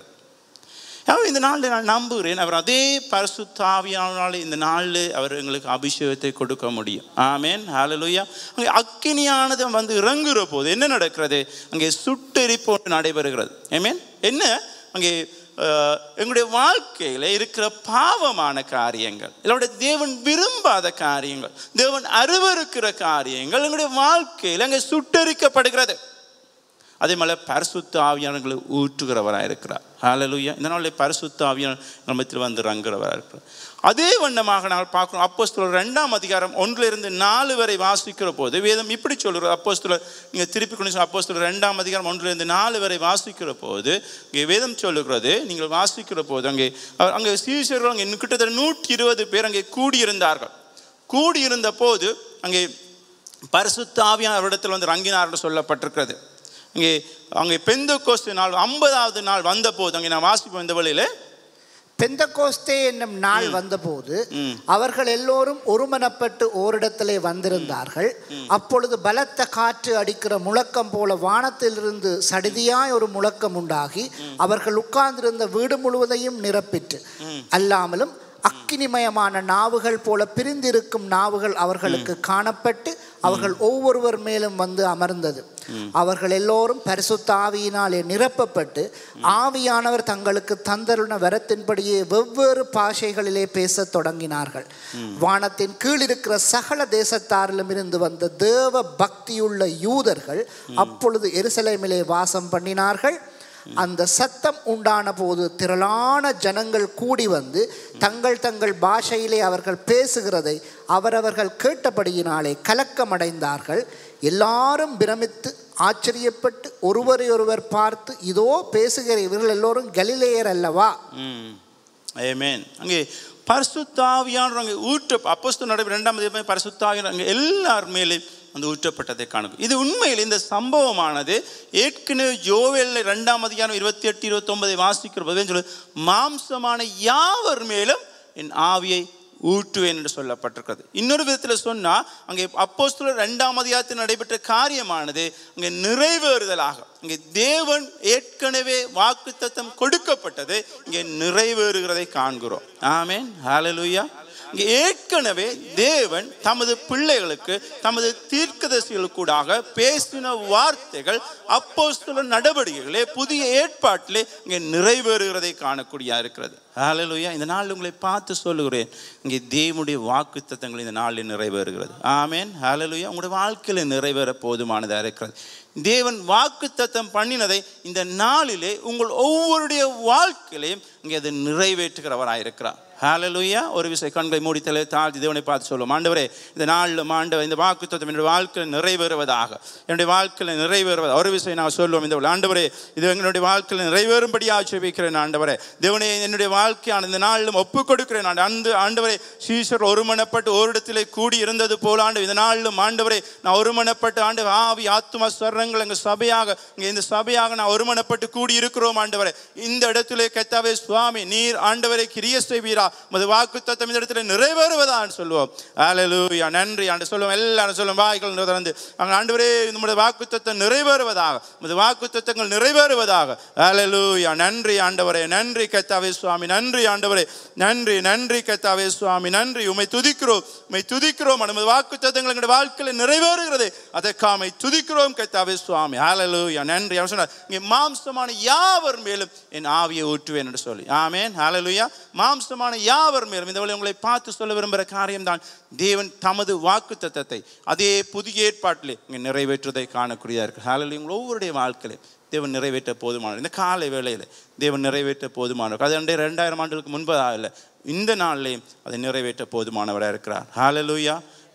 அவர் இந்த நாளில் நான் நம்புகிறேன் அவர் அதே பரிசுத்தாவியானால் இந்த நாளில் அவர் எங்களுக்கு அபிஷேகத்தை கொடுக்க முடியும் ஆமேன் ஹalleluya அங்கே அக்கினியானது வந்து இறங்குற போது என்ன நடக்கிறது அங்கே சுட்டெரிப்பு ஒன்று நடைபெறுகிறது ஆமேன் என்ன அங்கே அஹ், எங்களுடைய வாழ்க்கையில் இருக்கிற பாவமான காரியங்கள் இல்லைடைய தேவன் விரும்பாத காரியங்கள் தேவன் அருவருக்கிற காரியங்கள் எங்களுடைய வாழ்க்கையில் அங்கே சுட்டெரிக்கப்படுகிறது அதே மாதிரி பரிசுத்த ஆவியானங்களை ஊற்றுகிறவராக இருக்கிறார் ஹalleluya இந்த நாளில் பரிசுத்த ஆவியான நம்மத்தில் வந்து ரங்குறவராக இருக்கிறார் அதே வண்ணமாக நாங்கள் பார்க்கிறோம் அப்போஸ்தலர் ரெண்டாம் அதிகாரம் ஒன்றிலிருந்து நாலு வரை வாசிக்கிற போது வேதம் இப்படி சொல்லுறது அப்போஸ்தலர் நீங்கள் திருப்பி கொண்டு அப்போஸ்தலர் ரெண்டாம் அதிகாரம் ஒன்றிலிருந்து நாலு வரை வாசிக்கிற போது இங்கே வேதம் சொல்லுகிறது நீங்கள் வாசிக்கிற போது அங்கே அவர் அங்கே சீசர்கள் அங்கே கிட்டத்தட்ட நூற்றி இருபது பேர் அங்கே கூடியிருந்தார்கள் கூடியிருந்த போது அங்கே பரிசுத்த ஆவியான அவரிடத்தில் வந்து ரங்கினார்னு சொல்லப்பட்டிருக்கிறது அங்கே அங்கே பெந்த கோஸ்து நாள் ஐம்பதாவது நாள் வந்தபோது அங்கே நான் வாசிப்பு வந்த வழியில் பெந்தகோஸ்தே என்னும் நாள் வந்தபோது அவர்கள் எல்லோரும் ஒருமனப்பட்டு ஓரிடத்திலே வந்திருந்தார்கள் அப்பொழுது பலத்த காற்று அடிக்கிற முழக்கம் போல வானத்திலிருந்து சடிதியாய் ஒரு முழக்கம் உண்டாகி அவர்கள் உட்கார்ந்திருந்த வீடு முழுவதையும் நிரப்பிற்று அல்லாமலும் அக்கினிமயமான நாவுகள் போல பிரிந்திருக்கும் நாவுகள் அவர்களுக்கு காணப்பட்டு அவர்கள் ஒவ்வொருவர் மேலும் வந்து அமர்ந்தது அவர்கள் எல்லோரும் பரிசுத்த ஆவியினாலே நிரப்பப்பட்டு ஆவியானவர் தங்களுக்கு தந்தருண வரத்தின்படியே வெவ்வேறு பாஷைகளிலே பேசத் தொடங்கினார்கள் வானத்தின் கீழ் இருக்கிற சகல தேசத்தாரிலும் இருந்து வந்த தேவ பக்தியுள்ள யூதர்கள் அப்பொழுது எருசலேமிலே வாசம் பண்ணினார்கள் அந்த சத்தம் உண்டான போது திரளான ஜனங்கள் கூடி வந்து தங்கள் தங்கள் பாஷையிலே அவர்கள் பேசுகிறதை அவரவர்கள் கேட்டபடியினாலே கலக்கமடைந்தார்கள் எல்லாரும் பிரமித்து ஆச்சரியப்பட்டு ஒருவரை ஒருவர் பார்த்து இதோ பேசுகிற இவர்கள் எல்லோரும் கலிலேயர் அல்லவா ஏமேன் அங்கே பரிசுத்தாவியானவர் அங்கே ஊற்ற அப்போஸ்து நடைபெற ரெண்டாம் தேதி பரிசுத்தாவியானவர் அங்கே எல்லார் மேலே அந்த ஊற்றப்பட்டதை காணும் இது உண்மையில் இந்த சம்பவமானது ஏற்கனவே ஜோவேல்ல ரெண்டாம் அதிகாரம் இருபத்தி எட்டு இருபத்தொன்பதை வாசிக்கிற போது சொல்லு மாம்சமான யாவர் மேலும் என் ஆவியை ஊற்றுவேன் என்று சொல்லப்பட்டிருக்கிறது இன்னொரு விதத்தில் சொன்னால் அங்கே அப்போஸ்தலர் ரெண்டாம் அதிகாரத்தில் நடைபெற்ற காரியமானது அங்கே நிறைவேறுதலாக இங்கே தேவன் ஏற்கனவே வாக்குத்தத்தம் கொடுக்கப்பட்டது இங்கே நிறைவேறுகிறதை காண்கிறோம் ஆமேன் ஹalleluya இங்கே ஏற்கனவே தேவன் தமது பிள்ளைகளுக்கு தமது தீர்க்கதரிசிகளுக்கூடாக பேசின வார்த்தைகள் அப்போஸ்தல நடவடிக்கைகளே புதிய ஏற்பாட்டிலே இங்கே நிறைவேறுகிறதை காணக்கூடியா இருக்கிறது ஹalleluya இந்த நாள் உங்களை பார்த்து சொல்லுகிறேன் இங்கே தேவனுடைய வாக்குத்தத்தங்கள் இந்த நாளில் நிறைவேறுகிறது ஆமேன் ஹalleluya உங்களுடைய வாழ்க்கையில் நிறைவேற போதுமானதாக இருக்கிறது தேவன் வாக்குத்தத்தம் பண்ணினதை இந்த நாளிலே உங்கள் ஒவ்வொருடைய வாழ்க்கையிலையும் இங்கே அது நிறைவேற்றுகிறவராக இருக்கிறார் ஹalleluya ஒரு விஷயம் கண்களை மூடி தலை தாழ்த்தி தேவனை பார்த்து சொல்லுவோம் ஆண்டவரே இந்த நாளில் ஆண்டவர் இந்த வாக்குத்தத்தம் என்னுடைய வாழ்க்கையில் நிறைவேறுவதாக என்னுடைய வாழ்க்கையில் நிறைவேறுவதாக ஒரு விஷயம் நான் சொல்லுவோம் இந்த ஆண்டவரே இது எங்களுடைய வாழ்க்கையில் நிறைவேறும்படியாக ஜெபிக்கிறேன் ஆண்டவரே தேவனே என்னுடைய வாழ்க்கையான இந்த நாளிலும் ஒப்பு கொடுக்கிறேன் நான் அந்த ஆண்டவரே சீசர் ஒருமனப்பட்டு ஓரிடத்திலே கூடி இருந்தது போல ஆண்டு இந்த நாளிலும் ஆண்டவரே நான் ஒருமனப்பட்டு ஆண்டு ஆவி ஆத்மா சரணங்கள் எங்கள் சபையாக இங்கே இந்த சபையாக நான் ஒருமனப்பட்டு கூடி இருக்கிறோம் ஆண்டவரே இந்த இடத்திலே கெத்தாவே சுவாமி நீர் ஆண்டவரை கிரிய செய்வீரா உமது வாக்கு தத்தம் இந்த இடத்துல நிறைவேறுவதான்னு சொல்லுவோம் ஹalleluya நன்றி ஆண்டு சொல்லுவோம் எல்லாரும் சொல்லுவோம் வாய்கள் திறந்து அங்கே ஆண்டவரே நம்முடைய வாக்கு தத்தம் நிறைவேறுவதாக உமது வாக்கு தத்தங்கள் நிறைவேறுவதாக ஹalleluya நன்றி ஆண்டவரே நன்றி கத்தாவே சுவாமி நன்றி ஆண்டவரே நன்றி நன்றி கத்தாவே சுவாமி நன்றி உமை துதிக்கிறோம் உமை துதிக்கிறோம் நமது வாக்கு தத்தங்கள் எங்களுடைய வாழ்க்கையில் நிறைவேறுகிறது அதற்காமை துதிக்கிறோம் கத்தாவே சுவாமி ஹalleluya நன்றி அவர் சொன்னார் இங்கே மாம்சமான யாவர் மேலும் என் ஆவியை ஊற்றுவேன் என்று சொல்லி ஆமேன் ஹalleluya மாம்சமான யாவர் மேலும் இந்த வழி உங்களை பார்த்து சொல்ல விரும்புகிற காரியம்தான் தேவன் தமது வாக்கு தத்தத்தை அதே புதிய ஏற்பாட்டிலே இங்கே நிறைவேற்றுவதை காணக்கூடியதாக இருக்கு ஹalleluya உங்கள் ஒவ்வொருடைய வாழ்க்கையிலே தேவன் நிறைவேற்ற போதுமானவர் இந்த காலை வேளையில் தேவன் நிறைவேற்ற போதுமானவர் அது ரெண்டே ரெண்டாயிரம் ஆண்டுகளுக்கு முன்பதாக இல்லை இந்த நாளிலேயும் அதை நிறைவேற்ற போதுமானவராக இருக்கிறார் ஹalleluya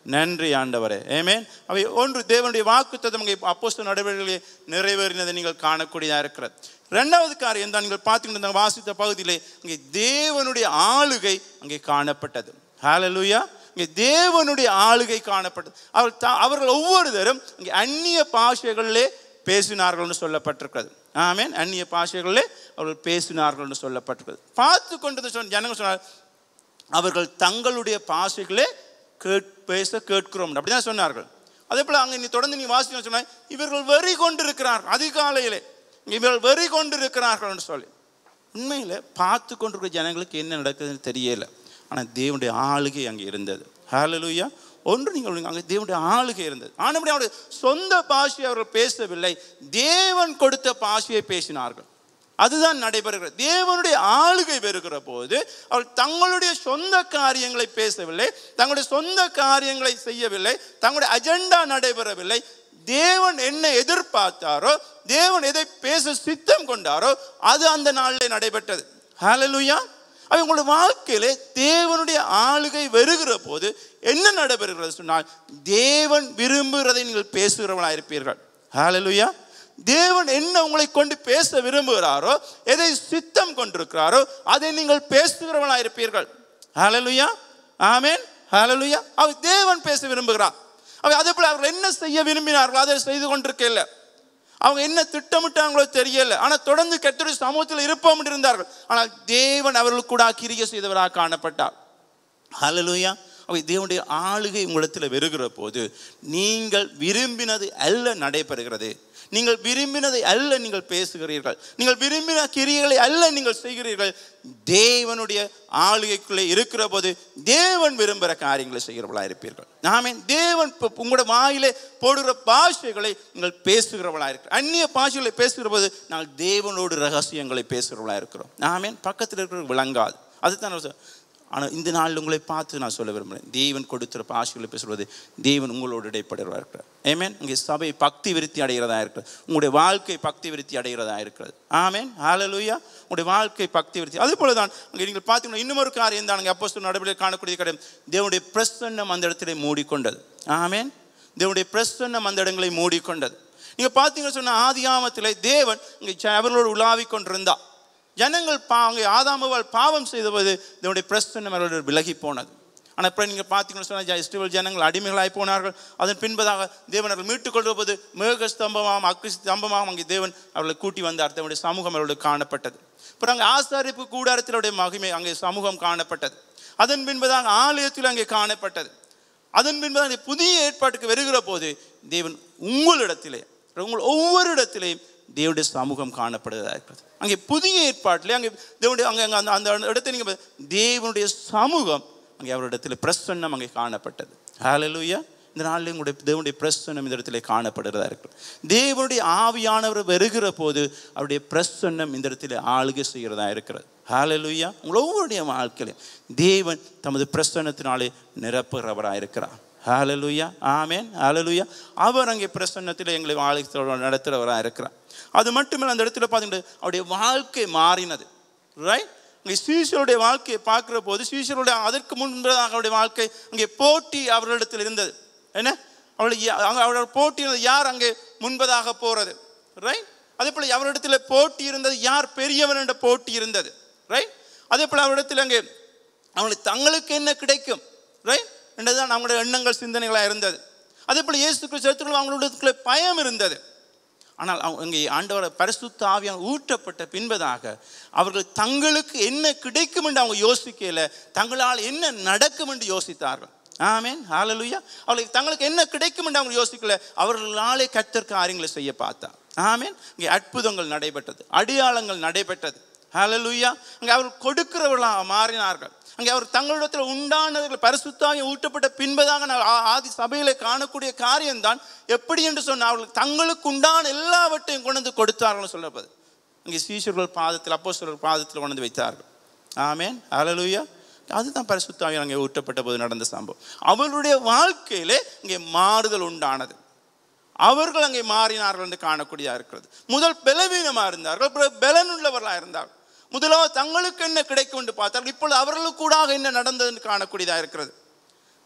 நன்றி ஆண்டவரே ஏமேன் அவை ஒன்று தேவனுடைய வாக்குத்தத்தம் அங்கே அப்போஸ்தல நடவடிக்கைகளே நிறைவேறினதை நீங்கள் காணக்கூடியதாக இருக்கிறது ரெண்டாவது காரியம் தான் நீங்கள் பார்த்தீங்கன்னா வாசித்த பகுதியிலே அங்கே தேவனுடைய ஆளுகை அங்கே காணப்பட்டது ஹalleluya இங்கே தேவனுடைய ஆளுகை காணப்பட்டது அவர் தா- அவர்கள் ஒவ்வொருத்தரும் இங்கே அந்நிய பாஷைகளிலே பேசினார்கள்னு சொல்லப்பட்டிருக்கிறது ஆமென் அந்நிய பாஷைகளிலே அவர்கள் பேசினார்கள்னு சொல்லப்பட்டிருக்கிறது பார்த்து கொண்டு சொன்ன ஜனங்கள் சொன்னார் அவர்கள் தங்களுடைய பாஷைகளே கேட் பேச கேட்கிறோம் அப்படிதான் சொன்னார்கள் அதே போல அங்கே நீ தொடர்ந்து நீ வாசிக்க சொன்ன இவர்கள் வெறி கொண்டிருக்கிறார்கள் அதிகாலையிலே இவர்கள் வெறி கொண்டிருக்கிறார்கள்னு சொல்லி உண்மையில் பார்த்து கொண்டிருக்கிற ஜனங்களுக்கு என்ன நடக்குதுன்னு தெரியல ஆனால் தேவனுடைய ஆளுகை அங்கே இருந்தது ஹalleluya ஒன்று நீங்கள் அங்கே தேவனுடைய ஆளுகை இருந்தது ஆனபடி அவருடைய சொந்த பாஷையை அவர்கள் பேசவில்லை தேவன் கொடுத்த பாஷையை பேசினார்கள் அதுதான் நடைபெறுகிறது தேவனுடைய ஆளுகை வருகிற போது அவர் தங்களுடைய சொந்த காரியங்களை பேசவில்லை தங்களுடைய சொந்த காரியங்களை செய்யவில்லை தங்களுடைய அஜெண்டா நடைபெறவில்லை தேவன் என்ன எதிர்பார்த்தாரோ தேவன் எதை பேச சித்தம் கொண்டாரோ அது அந்த நாளில் நடைபெற்றது ஹalleluya அது உங்களுடைய வாழ்க்கையிலே தேவனுடைய ஆளுகை வருகிற போது என்ன நடைபெறுகிறது சொன்னால் தேவன் விரும்புகிறதை நீங்கள் பேசுகிறவர்களாக இருப்பீர்கள் ஹalleluya தேவன் என்ன உங்களை கொண்டு பேச விரும்புகிறாரோ எதை சித்தம் கொண்டிருக்கிறாரோ அதை நீங்கள் பேசுகிறவர்களாக இருப்பீர்கள் ஹalleluya ஆமென் ஹalleluya அவர் தேவன் பேச விரும்புகிறார் அவர் அதே போல அவர்கள் என்ன செய்ய விரும்பினார்களோ அதை செய்து கொண்டிருக்கல அவங்க என்ன திட்டமிட்டாங்களோ தெரியல ஆனால் தொடர்ந்து கர்த்தருடைய சமூகத்தில் இருப்போம் இருந்தார்கள் ஆனால் தேவன் அவர்களுக்கு கூட கிரிய செய்தவராக காணப்பட்டார் ஹalleluya அவை தேவனுடைய ஆளுகை உங்களிடத்தில் வருகிற போது நீங்கள் விரும்பினது அல்ல நடைபெறுகிறது நீங்கள் விரும்பினதை அல்ல நீங்கள் பேசுகிறீர்கள் நீங்கள் விரும்பின கிரியைகளை அல்ல நீங்கள் செய்கிறீர்கள் தேவனுடைய ஆளுகைக்குள்ளே இருக்கிற போது தேவன் விரும்புகிற காரியங்களை செய்கிறவர்களாக இருப்பீர்கள் ஆமென் தேவன் இப்போ உங்களோட வாயிலே போடுகிற பாஷைகளை நீங்கள் பேசுகிறவர்களாக இருக்கிறோம் அந்நிய பாஷைகளை பேசுகிற போது நாங்கள் தேவனோடு ரகசியங்களை பேசுகிறவர்களாக இருக்கிறோம் ஆமென் பக்கத்தில் இருக்கிற விளங்காது அதுதான் நான் சொல்றேன். ஆனால் இந்த நாளில் உங்களை பார்த்து நான் சொல்ல விரும்புகிறேன் தேவன் கொடுத்துற பாஷைகளை பேசுவது தேவன் உங்களோடு இடைப்படுறதா இருக்கிறார் ஏமேன் இங்கே சபை பக்தி விருத்தி அடைகிறதா இருக்கிறது உங்களுடைய வாழ்க்கை பக்தி விருத்தி அடைகிறதா இருக்கிறது ஆமேன் ஹalleluya உங்களுடைய வாழ்க்கை பக்தி விருத்தி அது போல தான் அங்கே நீங்கள் பார்த்தீங்கன்னா இன்னும் ஒரு காரியம் தான் அங்கே அப்போ நடவடிக்கை காணக்கூடிய காரியம் தேவனுடைய பிரசன்னம் அந்த இடத்திலே மூடிக்கொண்டது ஆமேன் தேவனுடைய பிரசன்னம் அந்த இடங்களை மூடிக்கொண்டது நீங்கள் பார்த்தீங்கன்னு சொன்ன ஆதியாமத்திலே தேவன் இங்கே அவர்களோடு உலாவிக் கொண்டிருந்தா ஜனங்கள் பா அங்கே ஆதாமுவால் பாவம் செய்தபோது இதனுடைய பிரச்சனை அவர்களோட விலகி போனது ஆனால் இப்போ நீங்கள் பார்த்தீங்கன்னு சொன்னால் இஸ்ரேல் ஜனங்கள் அடிமைகளாய் போனார்கள் அதன் பின்பதாக தேவன் அவர்கள் மீட்டுக் கொள்ளும் போது மேக ஸ்தம்பமாகவும் அக்கு ஸ்தம்பமாகவும் அங்கே தேவன் அவர்களை கூட்டி வந்தார் தன்னுடைய சமூகம் அவர்களுக்கு காணப்பட்டது அப்புறம் அங்கே ஆசாரிப்பு கூடாரத்தினுடைய மகிமை அங்கே சமூகம் காணப்பட்டது அதன் பின்பதாக ஆலயத்தில் அங்கே காணப்பட்டது அதன் பின்பதாக இந்த புதிய ஏற்பாட்டுக்கு வருகிற போது தேவன் உங்களிடத்திலே உங்கள் ஒவ்வொரு இடத்திலேயும் தேவனுடைய சமூகம் காணப்படுவதாக இருக்கிறது அங்கே புதிய ஏற்பாட்டிலே அங்கே தேவனுடைய அங்கே அங்கே அந்த அந்த இடத்தை நீங்கள் தேவனுடைய சமூகம் அங்கே அவரிடத்தில் பிரசன்னம் அங்கே காணப்பட்டது ஹalleluya இந்த நாளில் உங்களுடைய தேவனுடைய பிரசன்னம் இந்த இடத்துல காணப்படுகிறதா இருக்கிறது தேவனுடைய ஆவியானவர் வருகிற போது அவருடைய பிரசன்னம் இந்த இடத்துல ஆளுகை செய்கிறதா இருக்கிறது ஹalleluya உங்கள் ஒவ்வொருடைய வாழ்க்கையிலும் தேவன் தமது பிரசன்னத்தினாலே நிரப்புகிறவராக இருக்கிறார் ஹalleluya ஆமென் ஹalleluya அவர் அங்கே பிரசன்னத்தில் எங்களை வாழ்க்கை நடத்துகிறவராக இருக்கிறார் அது மட்டுமில்ல அந்த இடத்துல பார்த்தீங்கன்னா அவருடைய வாழ்க்கை மாறினது ரைட் இங்கே சீஷருடைய வாழ்க்கையை பார்க்குற போது சீஷருடைய அதற்கு முன்பதாக அவருடைய வாழ்க்கை அங்கே போட்டி அவர்களிடத்தில் இருந்தது என்ன அவளுடைய அங்கே அவரோட போட்டி இருந்தது யார் அங்கே முன்பதாக போகிறது ரைட் அதே போல் அவரிடத்தில் போட்டி இருந்தது யார் பெரியவன் என்ற போட்டி இருந்தது ரைட் அதே போல் அவரிடத்தில் அங்கே அவங்களுக்கு தங்களுக்கு என்ன கிடைக்கும் ரைட் என்றதுதான் அவங்களுடைய எண்ணங்கள் சிந்தனைகளாக இருந்தது அதே போல் இயேசு கிறிஸ்து அவங்களுடைய பயம் இருந்தது ஆனால் அவங்க இங்கே ஆண்டவர பரிசுத்த ஆவியான் ஊற்றப்பட்ட பின்பதாக அவர்கள் தங்களுக்கு என்ன கிடைக்கும் என்று அவங்க யோசிக்கல தங்களால் என்ன நடக்கும் என்று யோசித்தார்கள் ஆமேன் ஹalleluya அவர்களுக்கு தங்களுக்கு என்ன கிடைக்கும் என்று அவங்க யோசிக்கல அவர்களாலே கத்தர் காரியங்களை செய்ய பார்த்தார் ஆமேன் இங்கே அற்புதங்கள் நடைபெற்றது அடையாளங்கள் நடைபெற்றது ஹalleluya அங்கே அவர்கள் கொடுக்கிறவர்களாக மாறினார்கள் அங்கே அவர் தங்களிடத்தில் உண்டானவர்கள் பரிசுத்தாக ஊட்டப்பட்ட பின்பதாக நான் ஆ- ஆதி சபையிலே காணக்கூடிய காரியம்தான் எப்படி என்று சொன்னால் அவர்கள் தங்களுக்கு உண்டான எல்லாவற்றையும் கொண்டு வந்து கொடுத்தார்கள் சொல்லப்பது அங்கே சீஷர்கள் பாதத்தில் அப்போ பாதத்தில் கொண்டு வந்து வைத்தார்கள் ஆமேன் ஹalleluya அதுதான் பரிசுத்தாவி அங்கே ஊட்டப்பட்ட போது நடந்த சம்பவம் அவர்களுடைய வாழ்க்கையிலே இங்கே மாறுதல் உண்டானது அவர்கள் அங்கே மாறினார்கள் என்று காணக்கூடியதாக இருக்கிறது முதல் பலவீனமாக இருந்தார்கள் பிறகு பலனுள்ளவர்களாக இருந்தார்கள் முதலாவது தங்களுக்கு என்ன கிடைக்கும் என்று பார்த்தார்கள் இப்பொழுது அவர்களுக்கு கூடாக என்ன நடந்தது என்று காணக்கூடியதாக இருக்கிறது